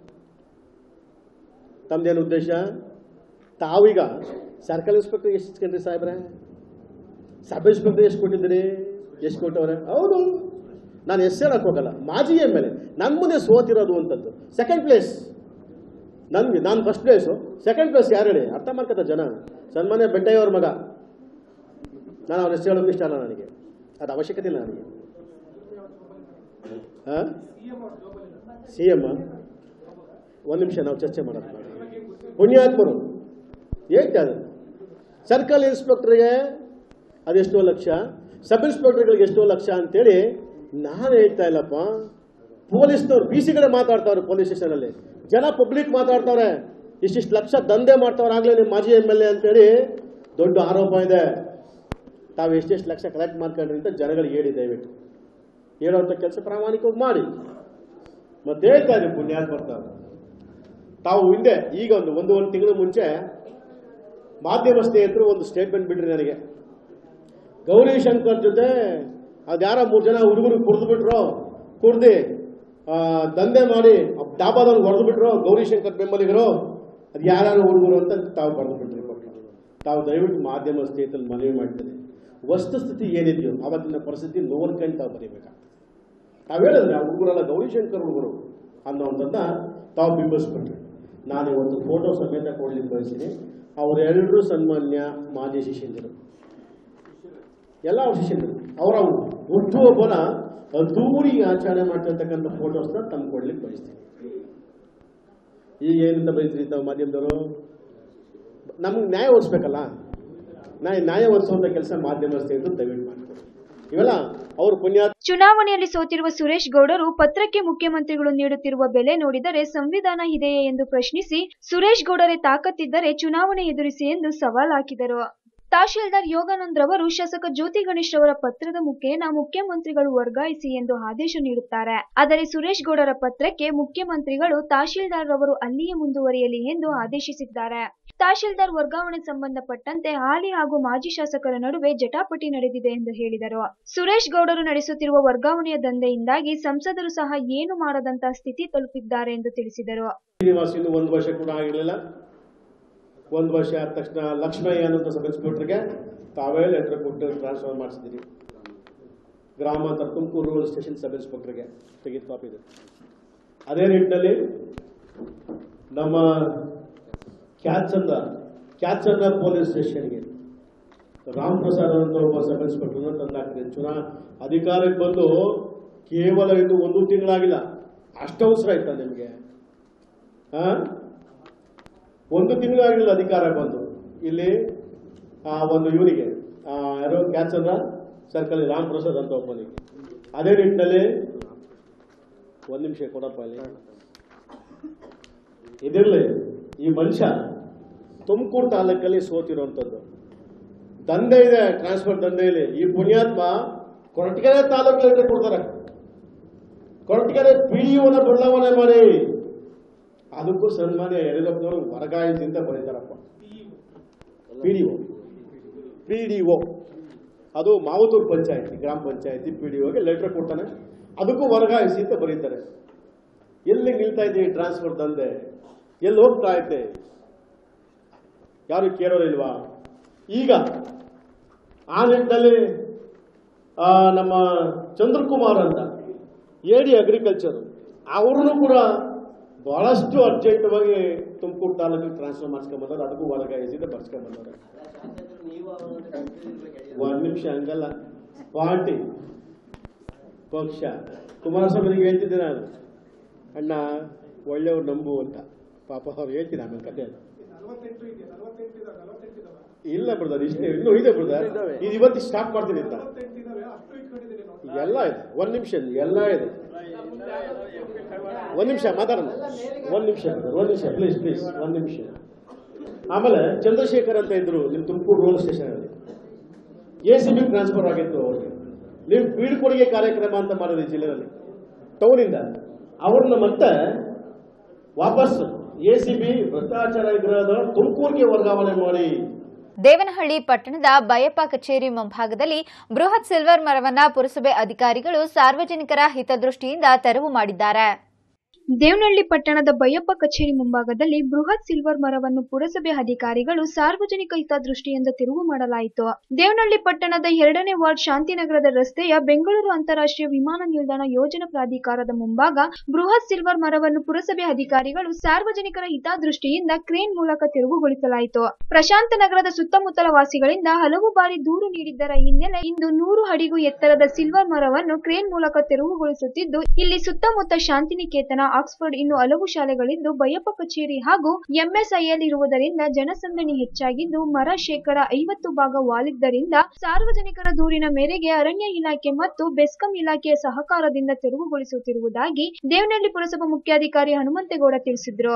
ತಮ್ದೇನು ಉದ್ದೇಶ ತಾವೀಗ ಸರ್ಕಲ್ ಇನ್ಸ್ಪೆಕ್ಟರ್ ಎಷ್ಟು ಇಸ್ಕೊಂಡ್ರಿ ಸಾಹೇಬ್ರೆ ಸಬ್ ಇನ್ಸ್ಪೆಕ್ಟರ್ ಎಷ್ಟು ಕೊಟ್ಟಿದ್ದೀರಿ ಎಷ್ಟು ಕೊಟ್ಟವ್ರೆ ಹೌದು ನಾನು ಎಷ್ಟು ಹೇಳಕ್ ಹೋಗಲ್ಲ ಮಾಜಿ ಎಮ್ ಎಲ್ ಎ ನನ್ನ ಮುಂದೆ ಸೋತಿರೋದು ಅಂತದ್ದು ಸೆಕೆಂಡ್ ಪ್ಲೇಸ್ ನನ್ಗೆ ನಾನು ಫಸ್ಟ್ ಪ್ಲೇಸು ಸೆಕೆಂಡ್ ಪ್ಲೇಸ್ ಯಾರು ಹೇಳಿ ಅರ್ಥ ಮಾಡ್ಕೊತ ಜನ ಸನ್ಮಾನ್ಯ ಬೆಂಟಯ್ಯವ್ರ ಮಗ ನಾನು ಅವ್ರ ಹೆಸರು ಹೇಳೋಕೆ ಇಷ್ಟ ಅಲ್ಲ ನನಗೆ ಅದು ಅವಶ್ಯಕತೆ ಇಲ್ಲ ನನಗೆ ಸಿ ಎಮ್ ಒಂದು ನಿಮಿಷ ನಾವು ಚರ್ಚೆ ಮಾಡೋಣ ಪುಣ್ಯಾತ್ಮರು ಹೇಳ್ತಾ ಅದು ಸರ್ಕಲ್ ಇನ್ಸ್ಪೆಕ್ಟರ್ಗೆ ಅದೆಷ್ಟೋ ಲಕ್ಷ ಸಬ್ ಇನ್ಸ್ಪೆಕ್ಟರ್ಗಳಿಗೆ ಎಷ್ಟೋ ಲಕ್ಷ ಅಂತೇಳಿ ನಾನು ಹೇಳ್ತಾ ಇಲ್ಲಪ್ಪ ಪೊಲೀಸ್ನವ್ರು ಬಿ ಸಿಗಳೇ ಮಾತಾಡ್ತಾವ್ರೆ ಪೊಲೀಸ್ ಸ್ಟೇಷನಲ್ಲಿ ಜನ ಪಬ್ಲಿಕ್ ಮಾತಾಡ್ತಾವ್ರೆ ಇಷ್ಟಿಷ್ಟು ಲಕ್ಷ ದಂಧೆ ಮಾಡ್ತಾವ್ರೆ ಆಗ್ಲೇ ನಿಮ್ಮ ಮಾಜಿ ಎಮ್ ಎಲ್ ಎ ಅಂತೇಳಿ ದೊಡ್ಡ ಆರೋಪ ಇದೆ ತಾವು ಎಷ್ಟೆಷ್ಟು ಲಕ್ಷ ಕಲೆಕ್ಟ್ ಮಾಡ್ಕೊಂಡ್ರಿ ಅಂತ ಜನಗಳಿಗೆ ಹೇಳಿ ದಯವಿಟ್ಟು ಹೇಳೋಂಥ ಕೆಲಸ ಪ್ರಾಮಾಣಿಕವಾಗಿ ಮಾಡಿ ಮತ್ತೆ ಹೇಳ್ತಾ ಇದ್ದೀವಿ ಪುಣ್ಯಾತ್ ಬರ್ತಾವೆ ತಾವು ಹಿಂದೆ ಈಗ ಒಂದು ಒಂದು ಒಂದು ತಿಂಗಳ ಮುಂಚೆ ಮಾಧ್ಯಮ ಸ್ನೇಹಿತರು ಒಂದು ಸ್ಟೇಟ್ಮೆಂಟ್ ಬಿಡ್ರಿ ನನಗೆ ಗೌರಿ ಶಂಕರ್ ಜೊತೆ ಅದ್ಯಾರ ಮೂರು ಜನ ಹುಡುಗರು ಕುಡ್ದು ಬಿಟ್ರು ಕುಡ್ದು ದಂಧೆ ಮಾಡಿ ಡಾಬಾದವ್ರು ಹೊಡೆದು ಬಿಟ್ರು ಗೌರಿ ಶಂಕರ್ ಬೆಂಬಲಿಗರು ಅದು ಯಾರ್ಯಾರು ಹುಡುಗರು ಅಂತ ತಾವು ಬರೆದು ಬಿಟ್ರಿ ಕೊಟ್ಟರು ತಾವು ದಯವಿಟ್ಟು ಮಾಧ್ಯಮ ಸ್ನೇಹಿತರು ಮನವಿ ಮಾಡ್ತೇನೆ ವಸ್ತುಸ್ಥಿತಿ ಏನಿದೆಯೋ ಅವತ್ತಿನ ಪರಿಸ್ಥಿತಿ ನೋಡ್ಕೊಂಡು ತಾವು ಬರೀಬೇಕಾಗ್ತದೆ ತಾವು ಹೇಳಿದ್ರೆ ಆ ಹುಡುಗರೆಲ್ಲ ಗೌರಿಶಂಕರ್ ಹುಡುಗರು ಅನ್ನೋವಂಥದ್ದನ್ನ ತಾವು ಬಿಂಬಿಸ್ಬಿಟ್ರಿ ನಾನು ಇವತ್ತು ಫೋಟೋ ಸಮೇತ ಕೊಡ್ಲಿಕ್ಕೆ ಬಯಸ್ತೀನಿ ಅವರೆಲ್ಲರೂ ಸನ್ಮಾನ್ಯ ಮಾಜಿ ಶಿಷ್ಯಂದರು ಎಲ್ಲ ಅವ್ರ ಶಿಷ್ಯಂದರು ಅವರ ಹುಟ್ಟುಹಬ್ಬನ ಅದ್ದೂರಿ ಆಚರಣೆ ಮಾಡ್ತಿರ್ತಕ್ಕಂಥ ಫೋಟೋಸ್ನ ತಂದು ಕೊಡ್ಲಿಕ್ಕೆ ಬಯಸ್ತೀನಿ ಈಗ ಏನಿಂದ ಬಯಸ್ರಿ ತಾವು ಮಾಧ್ಯಮದವರು ನಮ್ಗೆ ನ್ಯಾಯ ಒಲಿಸ್ಬೇಕಲ್ಲ ನಾ ನ್ಯಾಯ ಒಲಿಸುವಂಥ ಕೆಲಸ ಮಾಧ್ಯಮ ಸ್ನೇಹಿತರು ದಯವಿಟ್ಟು ಮಾಡ್ತಾರೆ ಇವೆಲ್ಲ ಅವ್ರ ಪುಣ್ಯ ಚುನಾವಣೆಯಲ್ಲಿ ಸೋತಿರುವ ಸುರೇಶ್ ಗೌಡರು ಪತ್ರಕ್ಕೆ ಮುಖ್ಯಮಂತ್ರಿಗಳು ನೀಡುತ್ತಿರುವ ಬೆಲೆ ನೋಡಿದರೆ ಸಂವಿಧಾನ ಇದೆಯೇ ಎಂದು ಪ್ರಶ್ನಿಸಿ ಸುರೇಶ್ ಗೌಡರೇ ತಾಕತ್ತಿದ್ದರೆ ಚುನಾವಣೆ ಎದುರಿಸಿ ಎಂದು ಸವಾಲ್ ಹಾಕಿದರು ತಹಶೀಲ್ದಾರ್ ಯೋಗಾನಂದ್ ರವರು ಶಾಸಕ ಜ್ಯೋತಿ ಗಣೇಶ್ ರವರ ಪತ್ರದ ಮುಖೇನ ಮುಖ್ಯಮಂತ್ರಿಗಳು ವರ್ಗಾಯಿಸಿ ಎಂದು ಆದೇಶ ನೀಡುತ್ತಾರೆ ಆದರೆ ಸುರೇಶ್ ಗೌಡರ ಪತ್ರಕ್ಕೆ ಮುಖ್ಯಮಂತ್ರಿಗಳು ತಹಶೀಲ್ದಾರ್ ರವರು ಅಲ್ಲಿಯೇ ಮುಂದುವರಿಯಲಿ ಎಂದು ಆದೇಶಿಸಿದ್ದಾರೆ ತಹಶೀಲ್ದಾರ್ ವರ್ಗಾವಣೆ ಸಂಬಂಧಪಟ್ಟಂತೆ ಹಾಲಿ ಹಾಗೂ ಮಾಜಿ ಶಾಸಕರ ನಡುವೆ ಜಟಾಪಟಿ ನಡೆದಿದೆ ಎಂದು ಹೇಳಿದರು ಸುರೇಶ್ ಗೌಡರು ನಡೆಸುತ್ತಿರುವ ವರ್ಗಾವಣೆಯ ದಂಧೆಯಿಂದಾಗಿ ಸಂಸದರು ಸಹ ಏನು ಮಾಡದಂತಹ ಸ್ಥಿತಿ ತಲುಪಿದ್ದಾರೆ ಎಂದು ತಿಳಿಸಿದರು ಶ್ರೀನಿವಾಸ್ ಇನ್ನು ಒಂದು ವರ್ಷ ಕೂಡ ಆಗಿರಲಿಲ್ಲ ಒಂದು ವರ್ಷ ಆದ ತಕ್ಷಣ ಲಕ್ಷ್ಮಯ್ಯ ಅನ್ನೋಂಥ ಸಬ್ ಇನ್ಸ್ಪೆಕ್ಟರ್ಗೆ ತಾವೇ ಲೆಟರ್ ಕೊಟ್ಟು ಟ್ರಾನ್ಸ್ಫರ್ ಮಾಡಿಸಿದ್ದೀರಿ ಗ್ರಾಮಾಂತರ ತುಮಕೂರು ರೂರಲ್ ಸ್ಟೇಷನ್ ಸಬ್ ಇನ್ಸ್ಪೆಕ್ಟರ್ಗೆ ತೆಗೆದು ಕಾಪಿ ಇದೆ ಅದೇ ನಿಟ್ಟಿನಲ್ಲಿ ನಮ್ಮ ಕ್ಯಾತ್ಸಂದ ಕ್ಯಾತ್ಸಂದ ಪೊಲೀಸ್ ಸ್ಟೇಷನ್ಗೆ ರಾಮ್ ಪ್ರಸಾದ್ ಅಂತ ಒಬ್ಬ ಸಬ್ ಇನ್ಸ್ಪೆಕ್ಟರ್ನ ತಂದಾಕಿದೆ ಚುನಾ ಅಧಿಕಾರಕ್ಕೆ ಬಂದು ಕೇವಲ ಇನ್ನು ಒಂದು ತಿಂಗಳಾಗಿಲ್ಲ ಅಷ್ಟು ಅವಸರ ಆಯ್ತಾ ನಿಮಗೆ ಆ? ಒಂದು ತಿಂಗಳಾಗಿಲ್ಲ ಅಧಿಕಾರ ಬಂದು ಇಲ್ಲಿ ಆ ಒಂದು ಇವರಿಗೆ ಆ, ಯಾರೋ ಕ್ಯಾನ್ಸರ್ ಸರ್ಕಲ್ ರಾಮ್ ಪ್ರಸಾದ್ ಅಂತ ಒಬ್ಬನಿಗೆ ಅದೇ ನಿಟ್ಟಿನಲ್ಲಿ ಒಂದು ನಿಮಿಷ ಕೊಡಪ್ಪ ಇಲ್ಲಿ ಇದಿರಲಿ ಈ ಮನುಷ್ಯ ತುಮಕೂರು ತಾಲೂಕಲ್ಲಿ ಸೋತಿರುವಂಥದ್ದು ದಂಧೆ ಇದೆ ಟ್ರಾನ್ಸ್ಫರ್ ದಂಧೆಯಲ್ಲಿ ಈ ಪುಣ್ಯಾತ್ಮ ಕೊರಟಗೆರೆ ತಾಲೂಕಲ್ಲಿ ಕೊಡ್ತಾರೆ ಕೊರಟಗೆರೆ ಪಿ ಡಿ ಬದಲಾವಣೆ ಮಾಡಿ ಅದಕ್ಕೂ ಸನ್ಮಾನ್ಯ ಯಡಿಯೂರಪ್ಪನವರು ವರ್ಗಾಯಿಸಿ ಅಂತ ಬರೀತಾರಪ್ಪ P D P D O ಅದು ಮಾವತೂರು ಪಂಚಾಯತಿ ಗ್ರಾಮ ಪಂಚಾಯತಿ ಪಿ ಡಿ ಒಗೆ ಲೆಟರ್ ಕೊಡ್ತಾನೆ ಅದಕ್ಕೂ ವರ್ಗಾಯಿಸಿ ಅಂತ ಬರೀತಾರೆ ಎಲ್ಲಿ ನಿಲ್ತಾ ಇದೆ ಈ ಟ್ರಾನ್ಸ್ಫರ್ ದಂಧೆ ಎಲ್ಲಿ ಹೋಗ್ತಾ ಐತೆ ಯಾರು ಕೇಳೋರಿಲ್ವಾ ಈಗ ಆ ನಿಟ್ಟಿನಲ್ಲಿ ಆ, ನಮ್ಮ ಚಂದ್ರಕುಮಾರ್ ಅಂತ ಎ ಡಿ ಅಗ್ರಿಕಲ್ಚರ್ ಅವ್ರನ್ನೂ ಕೂಡ ಬಹಳಷ್ಟು ಅರ್ಜೆಂಟವಾಗಿ ತುಮಕೂರು ತಾಲೂಕಿಗೆ ಟ್ರಾನ್ಸ್ಫರ್ ಮಾಡಿಸ್ಕೊಂಬಂದವ್ರು ಅದಕ್ಕೂ ವರ್ಗಾಯಿಸಿದ ಬರ್ಸ್ಕೊಂಬಂದವ್ರೆ ಒಂದ್ ನಿಮಿಷ ಹಂಗಲ್ಲ ಪಾರ್ಟಿ ಪಕ್ಷ ಕುಮಾರಸ್ವಾಮಿಗೆ ಹೇಳ್ತಿದ್ದೆ ನಾನು ಅಣ್ಣ ಒಳ್ಳೆಯವ್ರು ನಂಬು ಅಂತ ಪಾಪ ಅವ್ರು ಹೇಳ್ತೀನಿ ಆಮೇಲೆ ಕತೆ ಅದು ನಲವತ್ತೆಂಟು ಇದೆ ನಲವತ್ತೆಂಟು ಇದಾವೆ ನಲವತ್ತೆಂಟು ಇದಾವೆ ಇಲ್ಲ ಬ್ರದರ್ ಇಷ್ಟೇ ಇನ್ನೂ ಇದೆ ಬ್ರದರ್ ಇದು ಇವತ್ತು ಸ್ಟಾಪ್ ಮಾಡ್ತೀನಿ ಅಂತ ನಲವತ್ತೆಂಟು ಇದಾವೆ ಅಷ್ಟು ಇಟ್ಕೊಂಡಿದ್ದೀನಿ ನಾವು ಎಲ್ಲ ಇದೆ ಒಂದ್ ನಿಮಿಷ ಎಲ್ಲ ಇದೆ ಒಂದ್ ನಿಮಿಷ ಮಾತಾಡೋಣ ಒಂದ್ ನಿಮಿಷ brother, ಒಂದ್ ನಿಮಿಷ ಪ್ಲೀಸ್ ಪ್ಲೀಸ್ ಒಂದ್ ನಿಮಿಷ ಆಮೇಲೆ ಚಂದ್ರಶೇಖರ್ ಅಂತ ಇದ್ರು ನಿಮ್ ತುಮಕೂರು ರೋಡ್ ಸ್ಟೇಷನ್ ಅಲ್ಲಿ ಎ ಸಿ ಬಿ ಟ್ರಾನ್ಸ್ಫರ್ ಆಗಿತ್ತು ಅವ್ರಿಗೆ ನೀವು ಬೀಳ್ಕೊಡುಗೆ ಕಾರ್ಯಕ್ರಮ ಅಂತ ಮಾಡಿದ್ರಿ ಜಿಲ್ಲೆಯಲ್ಲಿ ಟೌನಿಂದ ಅವ್ರನ್ನ ಮತ್ತೆ ವಾಪಸ್ ಎ ಸಿ ಬಿ ಭ್ರಷ್ಟಾಚಾರ ಗೃಹದ ತುಮಕೂರಿಗೆ ವರ್ಗಾವಣೆ ಮಾಡಿ ದೇವನಹಳ್ಳಿ ಪಟ್ಟಣದ ಬಯಪ್ಪ ಕಚೇರಿ ಮುಂಭಾಗದಲ್ಲಿ ಬೃಹತ್ ಸಿಲ್ವರ್ ಮರವನ್ನ ಪುರಸಭೆ ಅಧಿಕಾರಿಗಳು ಸಾರ್ವಜನಿಕರ ಹಿತದೃಷ್ಟಿಯಿಂದ ತೆರವು ಮಾಡಿದ್ದಾರೆ ದೇವನಹಳ್ಳಿ ಪಟ್ಟಣದ ಬೈಯಪ್ಪ ಕಚೇರಿ ಮುಂಭಾಗದಲ್ಲಿ ಬೃಹತ್ ಸಿಲ್ವರ್ ಮರವನ್ನು ಪುರಸಭೆ ಅಧಿಕಾರಿಗಳು ಸಾರ್ವಜನಿಕ ಹಿತದೃಷ್ಟಿಯಿಂದ ತಿರುವು ಮಾಡಲಾಯಿತು ದೇವನಹಳ್ಳಿ ಪಟ್ಟಣದ ಎರಡನೇ ವಾರ್ಡ್ ಶಾಂತಿನಗರದ ರಸ್ತೆಯ ಬೆಂಗಳೂರು ಅಂತಾರಾಷ್ಟ್ರೀಯ ವಿಮಾನ ನಿಲ್ದಾಣ ಯೋಜನಾ ಪ್ರಾಧಿಕಾರದ ಮುಂಭಾಗ ಬೃಹತ್ ಸಿಲ್ವರ್ ಮರವನ್ನು ಪುರಸಭೆ ಅಧಿಕಾರಿಗಳು ಸಾರ್ವಜನಿಕರ ಹಿತದೃಷ್ಟಿಯಿಂದ ಕ್ರೇನ್ ಮೂಲಕ ತಿರುವುಗೊಳಿಸಲಾಯಿತು ಪ್ರಶಾಂತ ನಗರದ ಸುತ್ತಮುತ್ತಲ ವಾಸಿಗಳಿಂದ ಹಲವು ಬಾರಿ ದೂರು ನೀಡಿದ್ದರ ಹಿನ್ನೆಲೆ ಇಂದು ನೂರು ಅಡಿಗೂ ಎತ್ತರದ ಸಿಲ್ವರ್ ಮರವನ್ನು ಕ್ರೇನ್ ಮೂಲಕ ತೆರವುಗೊಳಿಸುತ್ತಿದ್ದು ಇಲ್ಲಿ ಸುತ್ತಮುತ್ತ ಶಾಂತಿನಿಕೇತನ ಆಕ್ಸ್ಫರ್ಡ್ ಇನ್ನು ಹಲವು ಶಾಲೆಗಳಿದ್ದು ಬಯಪ್ಪ ಕಚೇರಿ ಹಾಗೂ ಎಂಎಸ್ಐಎಲ್ ಇರುವುದರಿಂದ ಜನಸಂದಣಿ ಹೆಚ್ಚಾಗಿದ್ದು ಮರ ಶೇಕಡ ಐವತ್ತು ಭಾಗ ವಾಲಿದ್ದರಿಂದ ಸಾರ್ವಜನಿಕರ ದೂರಿನ ಮೇರೆಗೆ ಅರಣ್ಯ ಇಲಾಖೆ ಮತ್ತು ಬೆಸ್ಕಾಂ ಇಲಾಖೆಯ ಸಹಕಾರದಿಂದ ತೆರವುಗೊಳಿಸುತ್ತಿರುವುದಾಗಿ ದೇವನಹಳ್ಳಿ ಪುರಸಭಾ ಮುಖ್ಯಾಧಿಕಾರಿ ಹನುಮಂತೇಗೌಡ ತಿಳಿಸಿದ್ರು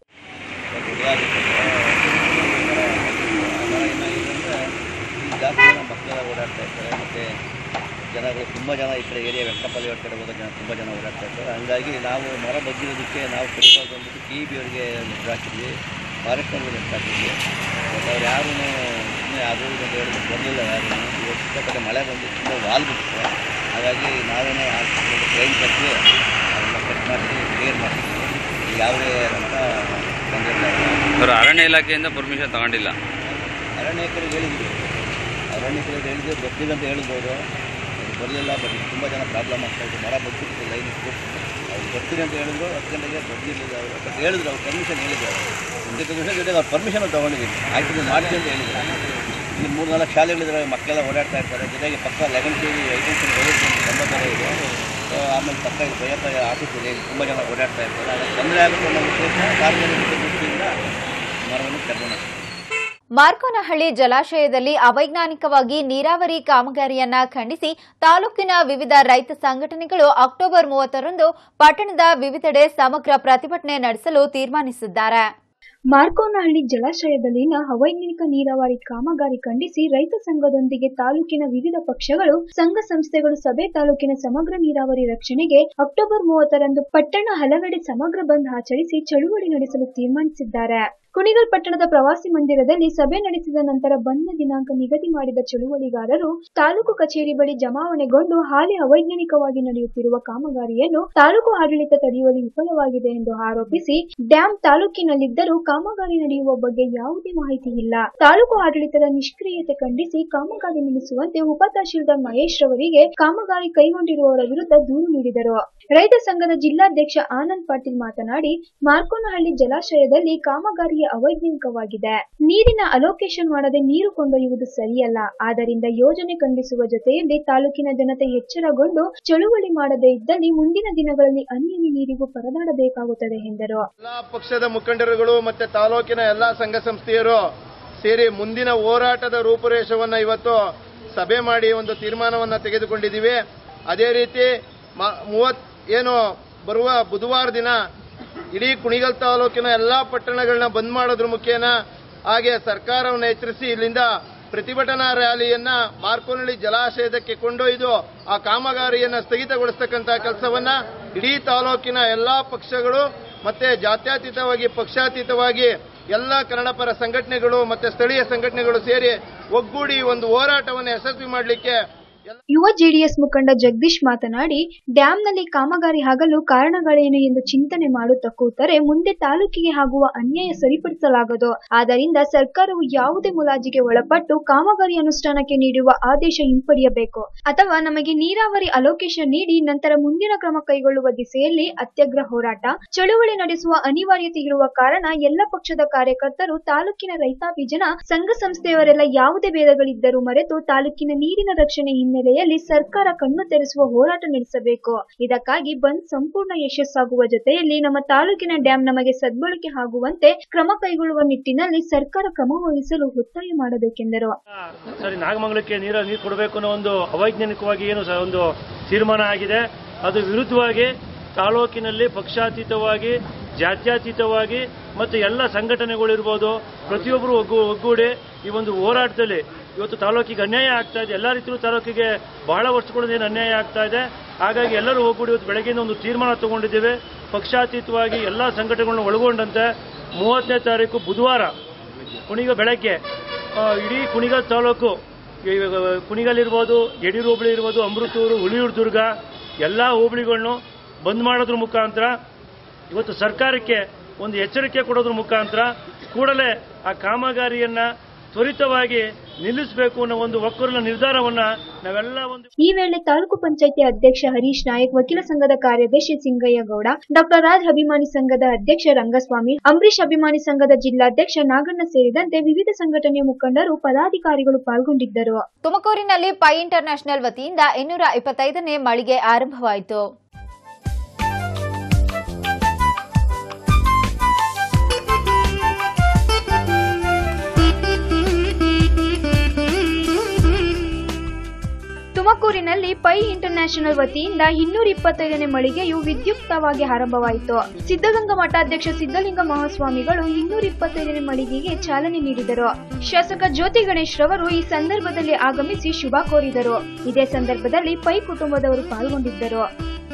ಜಾಸ್ತಿ ಜನ ಮಕ್ಕಳೆಲ್ಲ ಓಡಾಡ್ತಾ ಇರ್ತಾರೆ ಮತ್ತು ಜನಗಳು ತುಂಬ ಜನ ಈ ಕಡೆ ಏರಿಯಾ ವೆಂಕಟಪಲ್ಲಿ ಅವ್ರ ಕಡೆ ಹೋದ ಜನ ತುಂಬ ಜನ ಓಡಾಡ್ತಾ ಇರ್ತಾರೆ ಹಂಗಾಗಿ ನಾವು ಮರ ಬಗ್ಗಿರೋದಕ್ಕೆ ನಾವು ಕಡಿಬಾರ್ದು ಅಂದ್ಬಿಟ್ಟು ಟಿ ಬಿ ಅವರಿಗೆ ಲೆಟ್ರ್ ಹಾಕಿದ್ವಿ ಫಾರೆಸ್ಟ್ನವ್ರಿಗೆ ಲೆಟ್ರ್ ಹಾಕಿದ್ವಿ ಬಟ್ ಅವ್ರು ಯಾರೂ ಸುಮ್ಮನೆ ಅದು ಇದು ಅಂತ ಹೇಳಿದ್ರು ಬರಲಿಲ್ಲ ಯಾರು ಇವತ್ತು ಸಿಕ್ಕಾಪಟ್ಟೆ ಮಳೆ ಬಂದು ತುಂಬ ವಾಲ್ ಬಿಟ್ಟಿದೆ ಹಾಗಾಗಿ ನಾವೇನೋ ಟ್ರೈನ್ ಕಟ್ಟಿ ಅದನ್ನ ಕಟ್ ಮಾಡಿ ಕ್ಲಿಯರ್ ಮಾಡ್ತೀವಿ ಯಾವುದೇ ಅಂತ ತೊಂದರೆ ಇಲ್ಲ ಅವರು ಅರಣ್ಯ ಇಲಾಖೆಯಿಂದ ಪರ್ಮಿಷನ್ ತಗೊಂಡಿಲ್ಲ ಅರಣ್ಯಕರಿಗೆ ಹೇಳಿದ್ವಿ ಅರಣ್ಯಕರಿಗೆ ಹೇಳಿದ್ವಿ ಬರ್ತೀವಿ ಅಂತ ಹೇಳಿದ್ರು ಅದು ಬರಲಿಲ್ಲ ಬಟ್ ತುಂಬ ಜನ ಪ್ರಾಬ್ಲಮ್ ಆಗ್ತಾ ಇತ್ತು ಮರ ಬರ್ತಿತ್ತು ಲೈನ್ ಇತ್ತು ಅವ್ರು ಬರ್ತೀವಿ ಅಂತ ಹೇಳಿದ್ರು ಹತ್ತು ಗಂಟೆಗೆ ಬರ್ಲಿಲ್ಲ ಅವರು ಬಟ್ ಹೇಳಿದ್ರು ಅವ್ರು ಪರ್ಮಿಷನ್ ಹೇಳಿದ್ರು ಮುಂದೆ ಪರ್ಮಿಷನ್ ಜೊತೆಗೆ ಅವ್ರು ಪರ್ಮಿಷನ್ ತೊಗೊಂಡಿದ್ದೀನಿ ಆಯ್ತು ಮಾಡ್ತೀವಿ ಅಂತ ಹೇಳಿದ್ರು ಇಲ್ಲಿ ಮೂರು ನಾಲ್ಕು ಶಾಲೆಗಳಿದ್ರೆ ಮಕ್ಕಳೆಲ್ಲ ಓಡಾಡ್ತಾ ಇರ್ತಾರೆ ಜೊತೆಗೆ ಪಕ್ಕ ಲೆವೆನ್ ಕೆ ವಿ ಐಟೆನ್ಷನ್ ಸಂಬಂಧ ಇದೆ ಸೊ ಆಮೇಲೆ ಪಕ್ಕ ಇಲ್ಲಿ ಭಯಪ್ಪ ಆಫೀಸ್ ಇದೆ ಇಲ್ಲಿ ತುಂಬ ಜನ ಓಡಾಡ್ತಾ ಇರ್ತಾರೆ ಹಾಗಾಗಿ ತೊಂದರೆ ಆಗುತ್ತೆ ಅನ್ನೋ ಉದ್ದೇಶ ಸಾರ್ವಜನಿಕ ದೃಷ್ಟಿಯಿಂದ ಮರವನ್ನು ಕರ್ಕೊಂಡು ಮಾರ್ಕೋನಹಳ್ಳಿ ಜಲಾಶಯದಲ್ಲಿ ಅವೈಜ್ಞಾನಿಕವಾಗಿ ನೀರಾವರಿ ಕಾಮಗಾರಿಯನ್ನ ಖಂಡಿಸಿ ತಾಲೂಕಿನ ವಿವಿಧ ರೈತ ಸಂಘಟನೆಗಳು ಅಕ್ಟೋಬರ್ ಮೂವತ್ತರಂದು ಪಟ್ಟಣದ ವಿವಿಧೆಡೆ ಸಮಗ್ರ ಪ್ರತಿಭಟನೆ ನಡೆಸಲು ತೀರ್ಮಾನಿಸಿದ್ದಾರೆ ಮಾರ್ಕೋನಹಳ್ಳಿ ಜಲಾಶಯದಲ್ಲಿನ ಅವೈಜ್ಞಾನಿಕ ನೀರಾವರಿ ಕಾಮಗಾರಿ ಖಂಡಿಸಿ ರೈತ ಸಂಘದೊಂದಿಗೆ ತಾಲೂಕಿನ ವಿವಿಧ ಪಕ್ಷಗಳು ಸಂಘ ಸಂಸ್ಥೆಗಳು ಸಭೆ ತಾಲೂಕಿನ ಸಮಗ್ರ ನೀರಾವರಿ ರಕ್ಷಣೆಗೆ ಅಕ್ಟೋಬರ್ ಮೂವತ್ತರಂದು ಪಟ್ಟಣ ಹಲವೆಡೆ ಸಮಗ್ರ ಬಂದ್ ಆಚರಿಸಿ ಚಳುವಳಿ ನಡೆಸಲು ತೀರ್ಮಾನಿಸಿದ್ದಾರೆ ಕುಣಿಗಲ್ ಪಟ್ಟಣದ ಪ್ರವಾಸಿ ಮಂದಿರದಲ್ಲಿ ಸಭೆ ನಡೆಸಿದ ನಂತರ ಬಂದ್ನ ದಿನಾಂಕ ನಿಗದಿ ಮಾಡಿದ ಚಳುವಳಿಗಾರರು ತಾಲೂಕು ಕಚೇರಿ ಬಳಿ ಜಮಾವಣೆಗೊಂಡು ಹಾಲಿ ಅವೈಜ್ಞಾನಿಕವಾಗಿ ನಡೆಯುತ್ತಿರುವ ಕಾಮಗಾರಿಯನ್ನು ತಾಲೂಕು ಆಡಳಿತ ತಡೆಯುವಲ್ಲಿ ವಿಫಲವಾಗಿದೆ ಎಂದು ಆರೋಪಿಸಿ ಡ್ಯಾಂ ತಾಲೂಕಿನಲ್ಲಿದ್ದರೂ ಕಾಮಗಾರಿ ನಡೆಯುವ ಬಗ್ಗೆ ಯಾವುದೇ ಮಾಹಿತಿ ಇಲ್ಲ ತಾಲೂಕು ಆಡಳಿತದ ನಿಷ್ಕ್ರಿಯತೆ ಖಂಡಿಸಿ ಕಾಮಗಾರಿ ನಿಲ್ಲಿಸುವಂತೆ ಉಪ ತಹಶೀಲ್ದಾರ್ ಮಹೇಶ್ ರವರಿಗೆ ಕಾಮಗಾರಿ ಕೈಗೊಂಡಿರುವವರ ವಿರುದ್ಧ ದೂರು ನೀಡಿದರು ರೈತ ಸಂಘದ ಜಿಲ್ಲಾಧ್ಯಕ್ಷ ಆನಂದ್ ಪಾಟೀಲ್ ಮಾತನಾಡಿ ಮಾರ್ಕೋನಹಳ್ಳಿ ಜಲಾಶಯದಲ್ಲಿ ಕಾಮಗಾರಿಯ ಅವೈಜ್ಞಾನಿಕವಾಗಿದೆ ನೀರಿನ ಅಲೋಕೇಶನ್ ಮಾಡದೆ ನೀರು ಕೊಂಡೊಯ್ಯುವುದು ಸರಿಯಲ್ಲ ಆದ್ದರಿಂದ ಯೋಜನೆ ಖಂಡಿಸುವ ಜೊತೆಯಲ್ಲಿ ತಾಲೂಕಿನ ಜನತೆ ಎಚ್ಚರಗೊಂಡು ಚಳುವಳಿ ಮಾಡದೇ ಇದ್ದಲ್ಲಿ ಮುಂದಿನ ದಿನಗಳಲ್ಲಿ ಅನಿಯಮಿ ನೀರಿಗೂ ಪರದಾಡಬೇಕಾಗುತ್ತದೆ ಎಂದರು ಎಲ್ಲಾ ಪಕ್ಷದ ಮುಖಂಡರುಗಳು ಮತ್ತೆ ತಾಲೂಕಿನ ಎಲ್ಲಾ ಸಂಘ ಸಂಸ್ಥೆಯರು ಸೇರಿ ಮುಂದಿನ ಹೋರಾಟದ ರೂಪುರೇಷವನ್ನ ಇವತ್ತು ಸಭೆ ಮಾಡಿ ಒಂದು ತೀರ್ಮಾನವನ್ನ ತೆಗೆದುಕೊಂಡಿದ್ದೀವಿ ಅದೇ ರೀತಿ ಮ- ಮೂವತ್ ಏನು ಬರುವ ಬುಧವಾರ ದಿನ ಇಡೀ ಕುಣಿಗಲ್ ತಾಲೂಕಿನ ಎಲ್ಲಾ ಪಟ್ಟಣಗಳನ್ನ ಬಂದ್ ಮಾಡೋದ್ರ ಮುಖೇನ ಹಾಗೆ ಸರ್ಕಾರವನ್ನು ಎಚ್ಚರಿಸಿ ಇಲ್ಲಿಂದ ಪ್ರತಿಭಟನಾ ರ್ಯಾಲಿಯನ್ನ ಮಾರ್ಕೋನಹಳ್ಳಿ ಜಲಾಶಯದಕ್ಕೆ ಕೊಂಡೊಯ್ದು ಆ ಕಾಮಗಾರಿಯನ್ನ ಸ್ಥಗಿತಗೊಳಿಸ್ತಕ್ಕಂಥ ಕೆಲಸವನ್ನ ಇಡೀ ತಾಲೂಕಿನ ಎಲ್ಲಾ ಪಕ್ಷಗಳು ಮತ್ತೆ ಜಾತ್ಯತೀತವಾಗಿ ಪಕ್ಷಾತೀತವಾಗಿ ಎಲ್ಲ ಕನ್ನಡ ಪರ ಸಂಘಟನೆಗಳು ಮತ್ತೆ ಸ್ಥಳೀಯ ಸಂಘಟನೆಗಳು ಸೇರಿ ಒಗ್ಗೂಡಿ ಈ ಒಂದು ಹೋರಾಟವನ್ನು ಯಶಸ್ವಿ ಮಾಡಲಿಕ್ಕೆ ಯುವ ಜೆಡಿಎಸ್ ಮುಖಂಡ ಜಗದೀಶ್ ಮಾತನಾಡಿ ಡ್ಯಾಂನಲ್ಲಿ ಕಾಮಗಾರಿ ಆಗಲು ಕಾರಣಗಳೇನು ಎಂದು ಚಿಂತನೆ ಮಾಡುತ್ತಾ ಕೂತರೆ ಮುಂದೆ ತಾಲೂಕಿಗೆ ಆಗುವ ಅನ್ಯಾಯ ಸರಿಪಡಿಸಲಾಗದು ಆದ್ದರಿಂದ ಸರ್ಕಾರವು ಯಾವುದೇ ಮುಲಾಜಿಗೆ ಒಳಪಟ್ಟು ಕಾಮಗಾರಿ ಅನುಷ್ಠಾನಕ್ಕೆ ನೀಡುವ ಆದೇಶ ಹಿಂಪಡೆಯಬೇಕು ಅಥವಾ ನಮಗೆ ನೀರಾವರಿ ಅಲೋಕೇಶನ್ ನೀಡಿ ನಂತರ ಮುಂದಿನ ಕ್ರಮ ಕೈಗೊಳ್ಳುವ ದಿಸೆಯಲ್ಲಿ ಅತ್ಯಗ್ರ ಹೋರಾಟ ಚಳುವಳಿ ನಡೆಸುವ ಅನಿವಾರ್ಯತೆ ಇರುವ ಕಾರಣ ಎಲ್ಲ ಪಕ್ಷದ ಕಾರ್ಯಕರ್ತರು ತಾಲೂಕಿನ ರೈತಾಪಿ ಜನ ಸಂಘ ಸಂಸ್ಥೆಯವರೆಲ್ಲ ಯಾವುದೇ ಭೇದಗಳಿದ್ದರೂ ಮರೆತು ತಾಲೂಕಿನ ನೀರಿನ ರಕ್ಷಣೆ ಹಿನ್ನೆಲೆಯಲ್ಲಿ ಸರ್ಕಾರ ಕಣ್ಣು ತೆರೆಸುವ ಹೋರಾಟ ನಡೆಸಬೇಕು ಇದಕ್ಕಾಗಿ ಬಂದ್ ಸಂಪೂರ್ಣ ಯಶಸ್ಸಾಗುವ ಜೊತೆಯಲ್ಲಿ ನಮ್ಮ ತಾಲೂಕಿನ ಡ್ಯಾಂ ನಮಗೆ ಸದ್ಬಳಕೆ ಆಗುವಂತೆ ಕ್ರಮ ಕೈಗೊಳ್ಳುವ ನಿಟ್ಟಿನಲ್ಲಿ ಸರ್ಕಾರ ಕ್ರಮ ವಹಿಸಲು ಒತ್ತಾಯ ಮಾಡಬೇಕೆಂದರು ಸರಿ ನಾಗಮಂಗಲಕ್ಕೆ ನೀರು ನೀರು ಕೊಡಬೇಕು ಅನ್ನೋ ಒಂದು ಅವೈಜ್ಞಾನಿಕವಾಗಿ ಏನು ಸ- ಒಂದು ತೀರ್ಮಾನ ಆಗಿದೆ ಅದು ವಿರುದ್ಧವಾಗಿ ತಾಲೂಕಿನಲ್ಲಿ ಪಕ್ಷಾತೀತವಾಗಿ ಜಾತ್ಯತೀತವಾಗಿ ಮತ್ತು ಎಲ್ಲ ಸಂಘಟನೆಗಳಿರ್ಬೋದು ಪ್ರತಿಯೊಬ್ಬರು ಒಗ್ಗು ಒಗ್ಗೂಡಿ ಈ ಒಂದು ಹೋರಾಟದಲ್ಲಿ ಇವತ್ತು ತಾಲೂಕಿಗೆ ಅನ್ಯಾಯ ಆಗ್ತಾ ಇದೆ ಎಲ್ಲ ರೀತಿಯಲ್ಲೂ ತಾಲೂಕಿಗೆ ಬಹಳ ವರ್ಷಗಳಿಂದ ಏನು ಅನ್ಯಾಯ ಆಗ್ತಾ ಇದೆ ಹಾಗಾಗಿ ಎಲ್ಲರೂ ಒಗ್ಗೂಡಿ ಇವತ್ತು ಬೆಳಗ್ಗೆಯಿಂದ ಒಂದು ತೀರ್ಮಾನ ತಗೊಂಡಿದ್ದೇವೆ ಪಕ್ಷಾತೀತವಾಗಿ ಎಲ್ಲ ಸಂಘಟನೆಗಳನ್ನ ಒಳಗೊಂಡಂತೆ ಮೂವತ್ತನೇ ತಾರೀಕು ಬುಧವಾರ ಕುಣಿಗ ಬೆಳಗ್ಗೆ ಆ, ಇಡೀ ಕುಣಿಗಲ್ ತಾಲೂಕು ಇವಾಗ ಕುಣಿಗಲ್ ಇರ್ಬೋದು ಯಡಿಯೂರು ಹೋಬಳಿ ಇರ್ಬೋದು ಅಮೃತೂರು ಹುಲಿಯೂರು ದುರ್ಗ ಎಲ್ಲ ಹೋಬಳಿಗಳನ್ನು ಬಂದ್ ಮಾಡೋದ್ರ ಮುಖಾಂತರ ಇವತ್ತು ಸರ್ಕಾರಕ್ಕೆ ಒಂದು ಎಚ್ಚರಿಕೆ ಕೊಡೋದ್ರ ಮುಖಾಂತರ ಕೂಡಲೇ ಆ ಕಾಮಗಾರಿಯನ್ನ ತ್ವರಿತವಾಗಿ ನಿಲ್ಲಿಸಬೇಕು ಅನ್ನೋ ಒಂದು ಒಕ್ಕೂರಿನ ನಿರ್ಧಾರವನ್ನ ನಾವೆಲ್ಲ ಒಂದು ಈ ವೇಳೆ ತಾಲೂಕು ಪಂಚಾಯಿತಿ ಅಧ್ಯಕ್ಷ ಹರೀಶ್ ನಾಯಕ್ ವಕೀಲ ಸಂಘದ ಕಾರ್ಯದರ್ಶಿ ಸಿಂಗಯ್ಯ ಗೌಡ ಡಾಕ್ಟರ್ ರಾಜ್ ಅಭಿಮಾನಿ ಸಂಘದ ಅಧ್ಯಕ್ಷ ರಂಗಸ್ವಾಮಿ ಅಂಬರೀಶ್ ಅಭಿಮಾನಿ ಸಂಘದ ಜಿಲ್ಲಾಧ್ಯಕ್ಷ ನಾಗಣ್ಣ ಸೇರಿದಂತೆ ವಿವಿಧ ಸಂಘಟನೆಯ ಮುಖಂಡರು ಪದಾಧಿಕಾರಿಗಳು ಪಾಲ್ಗೊಂಡಿದ್ದರು ತುಮಕೂರಿನಲ್ಲಿ ಪೈ ಇಂಟರ್ನ್ಯಾಷನಲ್ ವತಿಯಿಂದ ಇನ್ನೂರ ಇಪ್ಪತ್ತೈದನೇ ಮಳಿಗೆ ಆರಂಭವಾಯಿತು ತುಮಕೂರಿನಲ್ಲಿ ಪೈ ಇಂಟರ್ನ್ಯಾಷನಲ್ ವತಿಯಿಂದ ಇನ್ನೂರ ಇಪ್ಪತ್ತೈದನೇ ಮಳಿಗೆಯು ವಿದ್ಯುಕ್ತವಾಗಿ ಆರಂಭವಾಯಿತು ಸಿದ್ಧಗಂಗಾ ಮಠಾಧ್ಯಕ್ಷ ಸಿದ್ಧಲಿಂಗ ಮಹಾಸ್ವಾಮಿಗಳು ಇನ್ನೂರ ಇಪ್ಪತ್ತೈದನೇ ಮಳಿಗೆಗೆ ಚಾಲನೆ ನೀಡಿದರು ಶಾಸಕ ಜ್ಯೋತಿ ಗಣೇಶ್ ರವರು ಈ ಸಂದರ್ಭದಲ್ಲಿ ಆಗಮಿಸಿ ಶುಭ ಕೋರಿದರು ಇದೇ ಸಂದರ್ಭದಲ್ಲಿ ಪೈ ಕುಟುಂಬದವರು ಪಾಲ್ಗೊಂಡಿದ್ದರು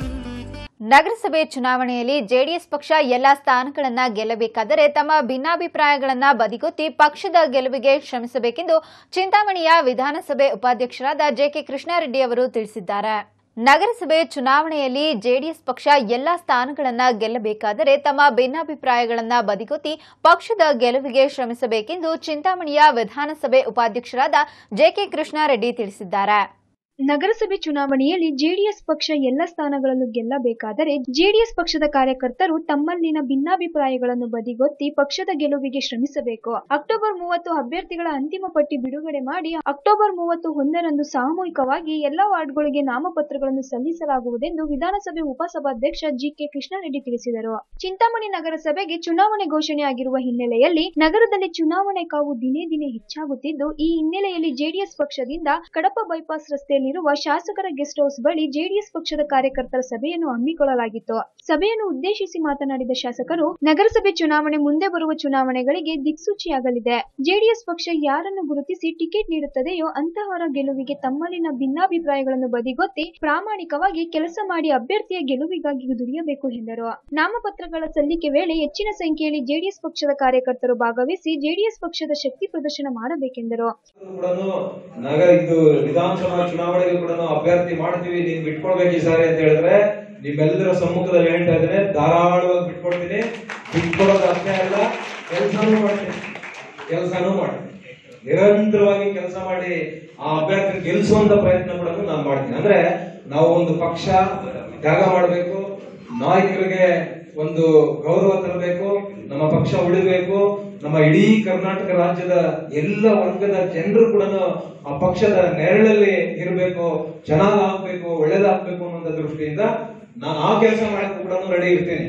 ನಗರಸಭೆ ಚುನಾವಣೆಯಲ್ಲಿ ಜೆಡಿಎಸ್ ಪಕ್ಷ ಎಲ್ಲಾ ಸ್ಥಾನಗಳನ್ನ ಗೆಲ್ಲಬೇಕಾದರೆ ತಮ್ಮ ಭಿನ್ನಾಭಿಪ್ರಾಯಗಳನ್ನ ಬದಿಗೊತ್ತಿ ಪಕ್ಷದ ಗೆಲುವಿಗೆ ಶ್ರಮಿಸಬೇಕೆಂದು ಚಿಂತಾಮಣಿಯ ವಿಧಾನಸಭೆ ಉಪಾಧ್ಯಕ್ಷರಾದ ಜೆಕೆ ಕೃಷ್ಣಾರೆಡ್ಡಿ ಅವರು ತಿಳಿಸಿದ್ದಾರೆ ನಗರಸಭೆ ಚುನಾವಣೆಯಲ್ಲಿ ಜೆಡಿಎಸ್ ಪಕ್ಷ ಎಲ್ಲಾ ಸ್ಥಾನಗಳನ್ನ ಗೆಲ್ಲಬೇಕಾದರೆ ತಮ್ಮ ಭಿನ್ನಾಭಿಪ್ರಾಯಗಳನ್ನ ಬದಿಗೊತ್ತಿ ಪಕ್ಷದ ಗೆಲುವಿಗೆ ಶ್ರಮಿಸಬೇಕೆಂದು ಚಿಂತಾಮಣಿಯ ವಿಧಾನಸಭೆ ಉಪಾಧ್ಯಕ್ಷರಾದ ಜೆಕೆ ಕೃಷ್ಣಾರೆಡ್ಡಿ ತಿಳಿಸಿದ್ದಾರೆ ನಗರಸಭೆ ಚುನಾವಣೆಯಲ್ಲಿ ಜೆಡಿಎಸ್ ಪಕ್ಷ ಎಲ್ಲ ಸ್ಥಾನಗಳನ್ನು ಗೆಲ್ಲಬೇಕಾದರೆ ಜೆಡಿಎಸ್ ಪಕ್ಷದ ಕಾರ್ಯಕರ್ತರು ತಮ್ಮಲ್ಲಿನ ಭಿನ್ನಾಭಿಪ್ರಾಯಗಳನ್ನು ಬದಿಗೊತ್ತಿ ಪಕ್ಷದ ಗೆಲುವಿಗೆ ಶ್ರಮಿಸಬೇಕು ಅಕ್ಟೋಬರ್ ಮೂವತ್ತು ಅಭ್ಯರ್ಥಿಗಳ ಅಂತಿಮ ಪಟ್ಟಿ ಬಿಡುಗಡೆ ಮಾಡಿ ಅಕ್ಟೋಬರ್ ಮೂವತ್ತು ಒಂದರಂದು ಸಾಮೂಹಿಕವಾಗಿ ಎಲ್ಲಾ ವಾರ್ಡ್ಗಳಿಗೆ ನಾಮಪತ್ರಗಳನ್ನು ಸಲ್ಲಿಸಲಾಗುವುದೆಂದು ವಿಧಾನಸಭೆ ಉಪಸಭಾಧ್ಯಕ್ಷ ಜಿಕೆ ಕೃಷ್ಣಾರೆಡ್ಡಿ ತಿಳಿಸಿದರು ಚಿಂತಾಮಣಿ ನಗರಸಭೆಗೆ ಚುನಾವಣೆ ಘೋಷಣೆಯಾಗಿರುವ ಹಿನ್ನೆಲೆಯಲ್ಲಿ ನಗರದಲ್ಲಿ ಚುನಾವಣೆ ಕಾವು ದಿನೇ ದಿನೇ ಹೆಚ್ಚಾಗುತ್ತಿದ್ದು ಈ ಹಿನ್ನೆಲೆಯಲ್ಲಿ ಜೆಡಿಎಸ್ ಪಕ್ಷದಿಂದ ಕಡಪ ಬೈಪಾಸ್ ರಸ್ತೆಯಲ್ಲಿರುವ ಶಾಸಕರ ಗೆಸ್ಟ್ ಹೌಸ್ ಬಳಿ ಜೆಡಿಎಸ್ ಪಕ್ಷದ ಕಾರ್ಯಕರ್ತರ ಸಭೆಯನ್ನು ಹಮ್ಮಿಕೊಳ್ಳಲಾಗಿತ್ತು ಸಭೆಯನ್ನು ಉದ್ದೇಶಿಸಿ ಮಾತನಾಡಿದ ಶಾಸಕರು ನಗರಸಭೆ ಚುನಾವಣೆ ಮುಂದೆ ಬರುವ ಚುನಾವಣೆಗಳಿಗೆ ದಿಕ್ಸೂಚಿಯಾಗಲಿದೆ ಜೆಡಿಎಸ್ ಪಕ್ಷ ಯಾರನ್ನು ಗುರುತಿಸಿ ಟಿಕೆಟ್ ನೀಡುತ್ತದೆಯೋ ಅಂತಹವರ ಗೆಲುವಿಗೆ ತಮ್ಮಲ್ಲಿನ ಭಿನ್ನಾಭಿಪ್ರಾಯಗಳನ್ನು ಬದಿಗೊತ್ತಿ ಪ್ರಾಮಾಣಿಕವಾಗಿ ಕೆಲಸ ಮಾಡಿ ಅಭ್ಯರ್ಥಿಯ ಗೆಲುವಿಗಾಗಿ ದುಡಿಯಬೇಕು ಎಂದರು ನಾಮಪತ್ರಗಳ ಸಲ್ಲಿಕೆ ವೇಳೆ ಹೆಚ್ಚಿನ ಸಂಖ್ಯೆಯಲ್ಲಿ ಜೆಡಿಎಸ್ ಪಕ್ಷದ ಕಾರ್ಯಕರ್ತರು ಭಾಗವಹಿಸಿ ಜೆಡಿಎಸ್ ಪಕ್ಷದ ಶಕ್ತಿ ಪ್ರದರ್ಶನ ಮಾಡಬೇಕೆಂದರು ಕೂಡ ನಗರ ಇದು ವಿಧಾನಸಭಾ ಚುನಾವಣೆಗೆ ಕೂಡ ಅಭ್ಯರ್ಥಿ ಮಾಡ್ತೀವಿ ನೀನ್ ಬಿಟ್ಕೊಡ್ಬೇಕು ಈ ಸಾರಿ ಅಂತ ಹೇಳಿದ್ರೆ ನಿಮ್ಮೆಲ್ಲರ ಸಮ್ಮುಖದಲ್ಲಿ ಹೇಳ್ತಾ ಇದ್ದೇನೆ ಧಾರಾಳವಾಗಿ ಬಿಟ್ಕೊಡ್ತೀನಿ ಬಿಟ್ಕೊಡೋದು ಅಷ್ಟೇ ಅಲ್ಲ ಕೆಲಸನೂ ಮಾಡ್ತೀನಿ ಕೆಲಸನೂ ಮಾಡ್ತೀನಿ ನಿರಂತರವಾಗಿ ಕೆಲಸ ಮಾಡಿ ಆ ಅಭ್ಯರ್ಥಿ ಗೆಲ್ಲಿಸುವಂತ ಪ್ರಯತ್ನ ಕೂಡ ನಾನು ಮಾಡ್ತೀನಿ ಅಂದ್ರೆ ನಾವು ಒಂದು ಪಕ್ಷ ತ್ಯಾಗ ಮಾಡಬೇಕು ನಾಯಕರಿಗೆ ಒಂದು ಗೌರವ ತರಬೇಕು ನಮ್ಮ ಪಕ್ಷ ಉಳಿಬೇಕು ನಮ್ಮ ಇಡೀ ಕರ್ನಾಟಕ ರಾಜ್ಯದ ಎಲ್ಲ ವರ್ಗದ ಜನರು ಕೂಡ ಆ ಪಕ್ಷದ ನೆರಳಲ್ಲಿ ಇರಬೇಕು ಚೆನ್ನಾಗಾಗ್ಬೇಕು ಒಳ್ಳೇದಾಗ್ಬೇಕು ಅನ್ನೋ ದೃಷ್ಟಿಯಿಂದ ನಾನು ಆ ಕೆಲಸ ಮಾಡಕ್ಕೂ ಕೂಡ ರೆಡಿ ಇರ್ತೇನೆ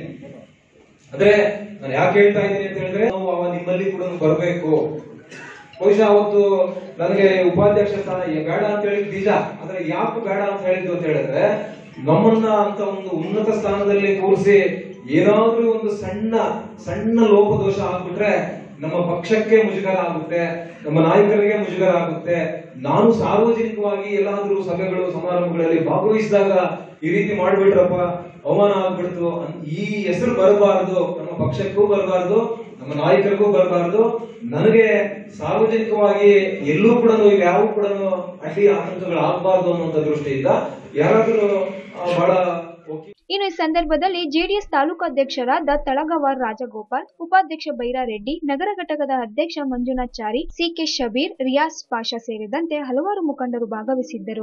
ಅಂದ್ರೆ ನಾನು ಯಾಕೆ ಹೇಳ್ತಾ ಇದ್ದೀನಿ ಅಂತ ಹೇಳಿದ್ರೆ ನಾವು ಅವ ನಿಮ್ಮಲ್ಲಿ ಕೂಡ ಬರಬೇಕು ಬಹುಶಃ ಅವತ್ತು ನನಗೆ ಉಪಾಧ್ಯಕ್ಷ ಸ್ಥಾನ ಏ- ಬೇಡ ಅಂತ ಹೇಳಿದ್ ನಿಜ ಆದ್ರೆ ಯಾಕೆ ಬೇಡ ಅಂತ ಹೇಳಿದ್ದು ಅಂತ ಹೇಳಿದ್ರೆ ನಮ್ಮನ್ನ ಅಂತ ಒಂದು ಉನ್ನತ ಸ್ಥಾನದಲ್ಲಿ ಕೂರಿಸಿ ಏನಾದ್ರೂ ಒಂದು ಸಣ್ಣ ಸಣ್ಣ ಲೋಪದೋಷ ಆಗ್ಬಿಟ್ರೆ ನಮ್ಮ ಪಕ್ಷಕ್ಕೆ ಮುಜುಗರ ಆಗುತ್ತೆ ನಮ್ಮ ನಾಯಕರಿಗೆ ಮುಜುಗರ ಆಗುತ್ತೆ ನಾನು ಸಾರ್ವಜನಿಕವಾಗಿ ಎಲ್ಲಾದ್ರೂ ಸಭೆಗಳು ಸಮಾರಂಭಗಳಲ್ಲಿ ಭಾಗವಹಿಸಿದಾಗ ಈ ರೀತಿ ಮಾಡ್ಬಿಟ್ರಪ್ಪ ಅವಮಾನ ಆಗ್ಬಿಡ್ತು ಅನ್- ಈ ಹೆಸರು ಬರಬಾರ್ದು ನಮ್ಮ ಪಕ್ಷಕ್ಕೂ ಬರಬಾರ್ದು ನಮ್ಮ ನಾಯಕರಿಗೂ ಬರಬಾರ್ದು ನನಗೆ ಸಾರ್ವಜನಿಕವಾಗಿ ಎಲ್ಲೂ ಕೂಡ ಯಾವ ಕೂಡ ಅಡ್ಡಿ ಆತಂಕಗಳು ಆಗಬಾರ್ದು ಅನ್ನುವಂಥ ದೃಷ್ಟಿಯಿಂದ ಯಾರಾದರೂ ಆ, ಬಹಳ ಒಕ್ಕಿ- ಇನ್ನು ಈ ಸಂದರ್ಭದಲ್ಲಿ ಜೆಡಿಎಸ್ ತಾಲೂಕಾಧ್ಯಕ್ಷರಾದ ತಳಗವಾರ್ ರಾಜಗೋಪಾಲ್ ಉಪಾಧ್ಯಕ್ಷ ಬೈರಾರೆಡ್ಡಿ ನಗರ ಘಟಕದ ಅಧ್ಯಕ್ಷ ಮಂಜುನಾಥ್ ಸಿಕೆ ಶಬೀರ್ ರಿಯಾಸ್ ಪಾಷಾ ಸೇರಿದಂತೆ ಹಲವಾರು ಮುಖಂಡರು ಭಾಗವಹಿಸಿದ್ದರು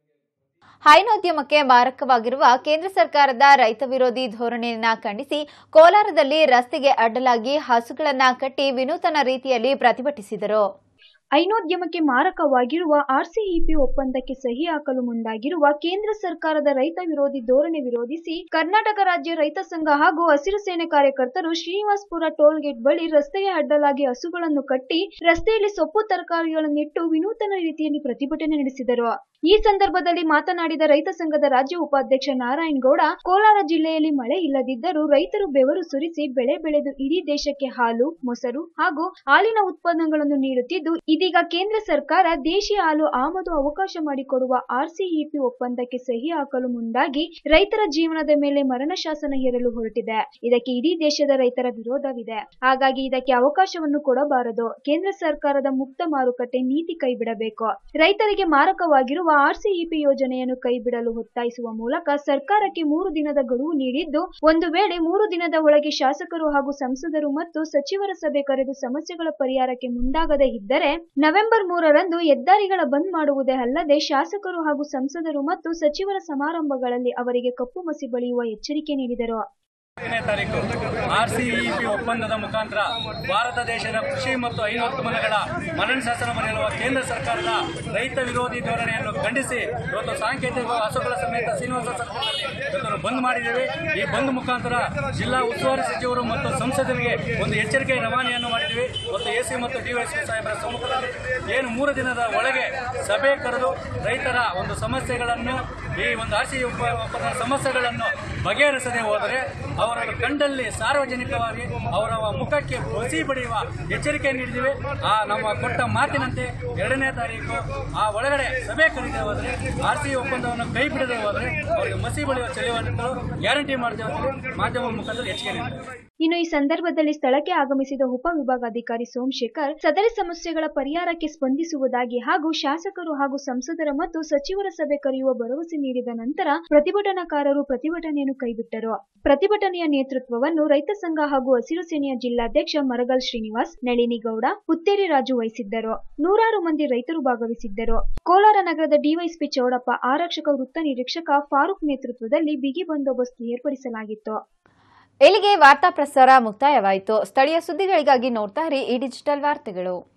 ಹೈನೋದ್ಯಮಕ್ಕೆ ಮಾರಕವಾಗಿರುವ ಕೇಂದ್ರ ಸರ್ಕಾರದ ರೈತ ವಿರೋಧಿ ಧೋರಣೆಯನ್ನ ಖಂಡಿಸಿ ಕೋಲಾರದಲ್ಲಿ ರಸ್ತೆಗೆ ಅಡ್ಡಲಾಗಿ ಹಸುಗಳನ್ನ ಕಟ್ಟಿ ವಿನೂತನ ರೀತಿಯಲ್ಲಿ ಪ್ರತಿಭಟಿಸಿದರು ಐನೋದ್ಯಮಕ್ಕೆ ಮಾರಕವಾಗಿರುವ ಆರ್ಸಿಇಪಿ ಒಪ್ಪಂದಕ್ಕೆ ಸಹಿ ಹಾಕಲು ಮುಂದಾಗಿರುವ ಕೇಂದ್ರ ಸರ್ಕಾರದ ರೈತ ವಿರೋಧಿ ಧೋರಣೆ ವಿರೋಧಿಸಿ ಕರ್ನಾಟಕ ರಾಜ್ಯ ರೈತ ಸಂಘ ಹಾಗೂ ಹಸಿರು ಸೇನೆ ಕಾರ್ಯಕರ್ತರು ಶ್ರೀನಿವಾಸ್ಪುರ ಟೋಲ್ ಗೇಟ್ ಬಳಿ ರಸ್ತೆಗೆ ಅಡ್ಡಲಾಗಿ ಹಸುಗಳನ್ನು ಕಟ್ಟಿ ರಸ್ತೆಯಲ್ಲಿ ಸೊಪ್ಪು ತರಕಾರಿಗಳನ್ನಿಟ್ಟು ವಿನೂತನ ರೀತಿಯಲ್ಲಿ ಪ್ರತಿಭಟನೆ ನಡೆಸಿದರು ಈ ಸಂದರ್ಭದಲ್ಲಿ ಮಾತನಾಡಿದ ರೈತ ಸಂಘದ ರಾಜ್ಯ ಉಪಾಧ್ಯಕ್ಷ ನಾರಾಯಣ್ ಗೌಡ ಕೋಲಾರ ಜಿಲ್ಲೆಯಲ್ಲಿ ಮಳೆ ಇಲ್ಲದಿದ್ದರೂ ರೈತರು ಬೆವರು ಸುರಿಸಿ ಬೆಳೆ ಬೆಳೆದು ಇಡೀ ದೇಶಕ್ಕೆ ಹಾಲು ಮೊಸರು ಹಾಗೂ ಹಾಲಿನ ಉತ್ಪನ್ನಗಳನ್ನು ನೀಡುತ್ತಿದ್ದು ಇದೀಗ ಕೇಂದ್ರ ಸರ್ಕಾರ ದೇಶಿ ಹಾಲು ಆಮದು ಅವಕಾಶ ಮಾಡಿಕೊಡುವ ಆರ್ಸಿಇಪಿ ಒಪ್ಪಂದಕ್ಕೆ ಸಹಿ ಹಾಕಲು ಮುಂದಾಗಿ ರೈತರ ಜೀವನದ ಮೇಲೆ ಮರಣ ಶಾಸನ ಹೇರಲು ಹೊರಟಿದೆ ಇದಕ್ಕೆ ಇಡೀ ದೇಶದ ರೈತರ ವಿರೋಧವಿದೆ ಹಾಗಾಗಿ ಇದಕ್ಕೆ ಅವಕಾಶವನ್ನು ಕೊಡಬಾರದು ಕೇಂದ್ರ ಸರ್ಕಾರದ ಮುಕ್ತ ಮಾರುಕಟ್ಟೆ ನೀತಿ ಕೈಬಿಡಬೇಕು ರೈತರಿಗೆ ಮಾರಕವಾಗಿರುವ ಆರ್ಸಿಇಪಿ ಯೋಜನೆಯನ್ನು ಕೈಬಿಡಲು ಒತ್ತಾಯಿಸುವ ಮೂಲಕ ಸರ್ಕಾರಕ್ಕೆ ಮೂರು ದಿನದ ಗಡುವು ನೀಡಿದ್ದು ಒಂದು ವೇಳೆ ಮೂರು ದಿನದ ಒಳಗೆ ಶಾಸಕರು ಹಾಗೂ ಸಂಸದರು ಮತ್ತು ಸಚಿವರ ಸಭೆ ಕರೆದು ಸಮಸ್ಯೆಗಳ ಪರಿಹಾರಕ್ಕೆ ಮುಂದಾಗದೇ ಇದ್ದರೆ ನವೆಂಬರ್ ಮೂರರಂದು ಹೆದ್ದಾರಿಗಳ ಬಂದ್ ಮಾಡುವುದೇ ಅಲ್ಲದೆ ಶಾಸಕರು ಹಾಗೂ ಸಂಸದರು ಮತ್ತು ಸಚಿವರ ಸಮಾರಂಭಗಳಲ್ಲಿ ಅವರಿಗೆ ಕಪ್ಪು ಮಸಿ ಬಳಿಯುವ ಎಚ್ಚರಿಕೆ ನೀಡಿದರು ಹತ್ತನೇ ತಾರೀಕು ಆರ್ಸಿಇಪಿ ಒಪ್ಪಂದದ ಮುಖಾಂತರ ಭಾರತ ದೇಶದ ಕೃಷಿ ಮತ್ತು ಹೈನೋತ್ಪನ್ನಗಳ ಮರಣ ಶಾಸನ ಬರೆಯಲು ಕೇಂದ್ರ ಸರ್ಕಾರದ ರೈತ ವಿರೋಧಿ ಧೋರಣೆಯನ್ನು ಖಂಡಿಸಿ ಇವತ್ತು ಸಾಂಕೇತಿಕ ಹಸುಗಳ ಸಮೇತ ಶ್ರೀನಿವಾಸ ಸರ್ಕಾರದಲ್ಲಿ ಇವತ್ತು ಬಂದ್ ಮಾಡಿದ್ದೇವೆ ಈ ಬಂದ್ ಮುಖಾಂತರ ಜಿಲ್ಲಾ ಉಸ್ತುವಾರಿ ಸಚಿವರು ಮತ್ತು ಸಂಸದರಿಗೆ ಒಂದು ಎಚ್ಚರಿಕೆ ರವಾನೆಯನ್ನು ಮಾಡಿದ್ವಿ ಮತ್ತು ಎಸಿ ಮತ್ತು ಡಿವೈಎಸ್ಪಿ ಸಾಹೇಬರ ಸಮ್ಮುಖದಲ್ಲಿ ಏನು ಮೂರು ದಿನದ ಒಳಗೆ ಸಭೆ ಕರೆದು ರೈತರ ಒಂದು ಸಮಸ್ಯೆಗಳನ್ನು ಈ ಒಂದು ಆರ್ಸಿ ಒಪ್ಪಂದದ ಸಮಸ್ಯೆಗಳನ್ನು ಬಗೆಹರಿಸದೆ ಹೋದರೆ ಅವರ ಕಂಡಲ್ಲಿ ಸಾರ್ವಜನಿಕವಾಗಿ ಅವರ ಮುಖಕ್ಕೆ ಬಸಿ ಬಡಿಯುವ ಎಚ್ಚರಿಕೆ ನೀಡಿದ್ದೀವಿ ಆ ನಮ್ಮ ಕೊಟ್ಟ ಮಾತಿನಂತೆ ಎರಡನೇ ತಾರೀಕು ಆ ಒಳಗಡೆ ಸಭೆ ಕರೆದೇ ಹೋದರೆ ಆರ್ ಸಿ ಒಪ್ಪಂದವನ್ನು ಕೈ ಬಿಡದೆ ಹೋದರೆ ಅವರಿಗೆ ಮಸಿ ಬಳಿಯುವ ಚಳಿಯನ್ನು ಗ್ಯಾರಂಟಿ ಮಾಡ್ತೇವೆ ಅಂತೇಳಿ ಮಾಧ್ಯಮ ಮುಖಾಂತರ ಎಚ್ಚರಿಕೆ ನೀಡಿದ್ದಾರೆ ಇನ್ನು ಈ ಸಂದರ್ಭದಲ್ಲಿ ಸ್ಥಳಕ್ಕೆ ಆಗಮಿಸಿದ ಉಪವಿಭಾಗಾಧಿಕಾರಿ ಸೋಮಶೇಖರ್ ಸದರಿ ಸಮಸ್ಯೆಗಳ ಪರಿಹಾರಕ್ಕೆ ಸ್ಪಂದಿಸುವುದಾಗಿ ಹಾಗೂ ಶಾಸಕರು ಹಾಗೂ ಸಂಸದರ ಮತ್ತು ಸಚಿವರ ಸಭೆ ಕರೆಯುವ ಭರವಸೆ ನೀಡಿದ ನಂತರ ಪ್ರತಿಭಟನಾಕಾರರು ಪ್ರತಿಭಟನೆಯನ್ನು ಕೈಬಿಟ್ಟರು ಪ್ರತಿಭಟನೆಯ ನೇತೃತ್ವವನ್ನು ರೈತ ಸಂಘ ಹಾಗೂ ಹಸಿರು ಸೇನೆಯ ಜಿಲ್ಲಾಧ್ಯಕ್ಷ ಮರಗಲ್ ಶ್ರೀನಿವಾಸ್ ನಳಿನಿಗೌಡ ಹುತ್ತೇರಿ ರಾಜು ವಹಿಸಿದ್ದರು ನೂರಾರು ಮಂದಿ ರೈತರು ಭಾಗವಹಿಸಿದ್ದರು ಕೋಲಾರ ನಗರದ ಡಿವೈಎಸ್ಪಿ ಚೌಡಪ್ಪ ಆರಕ್ಷಕ ವೃತ್ತ ನಿರೀಕ್ಷಕ ಫಾರೂಕ್ ನೇತೃತ್ವದಲ್ಲಿ ಬಿಗಿ ಬಂದೋಬಸ್ತ್ ಏರ್ಪಡಿಸಲಾಗಿತ್ತು ಇಲ್ಲಿಗೆ ವಾರ್ತಾ ಪ್ರಸಾರ ಮುಕ್ತಾಯವಾಯಿತು ಸ್ಥಳೀಯ ಸುದ್ದಿಗಳಿಗಾಗಿ ನೋಡ್ತಾ ಇರಿ ಈ ಡಿಜಿಟಲ್ ವಾರ್ತೆಗಳು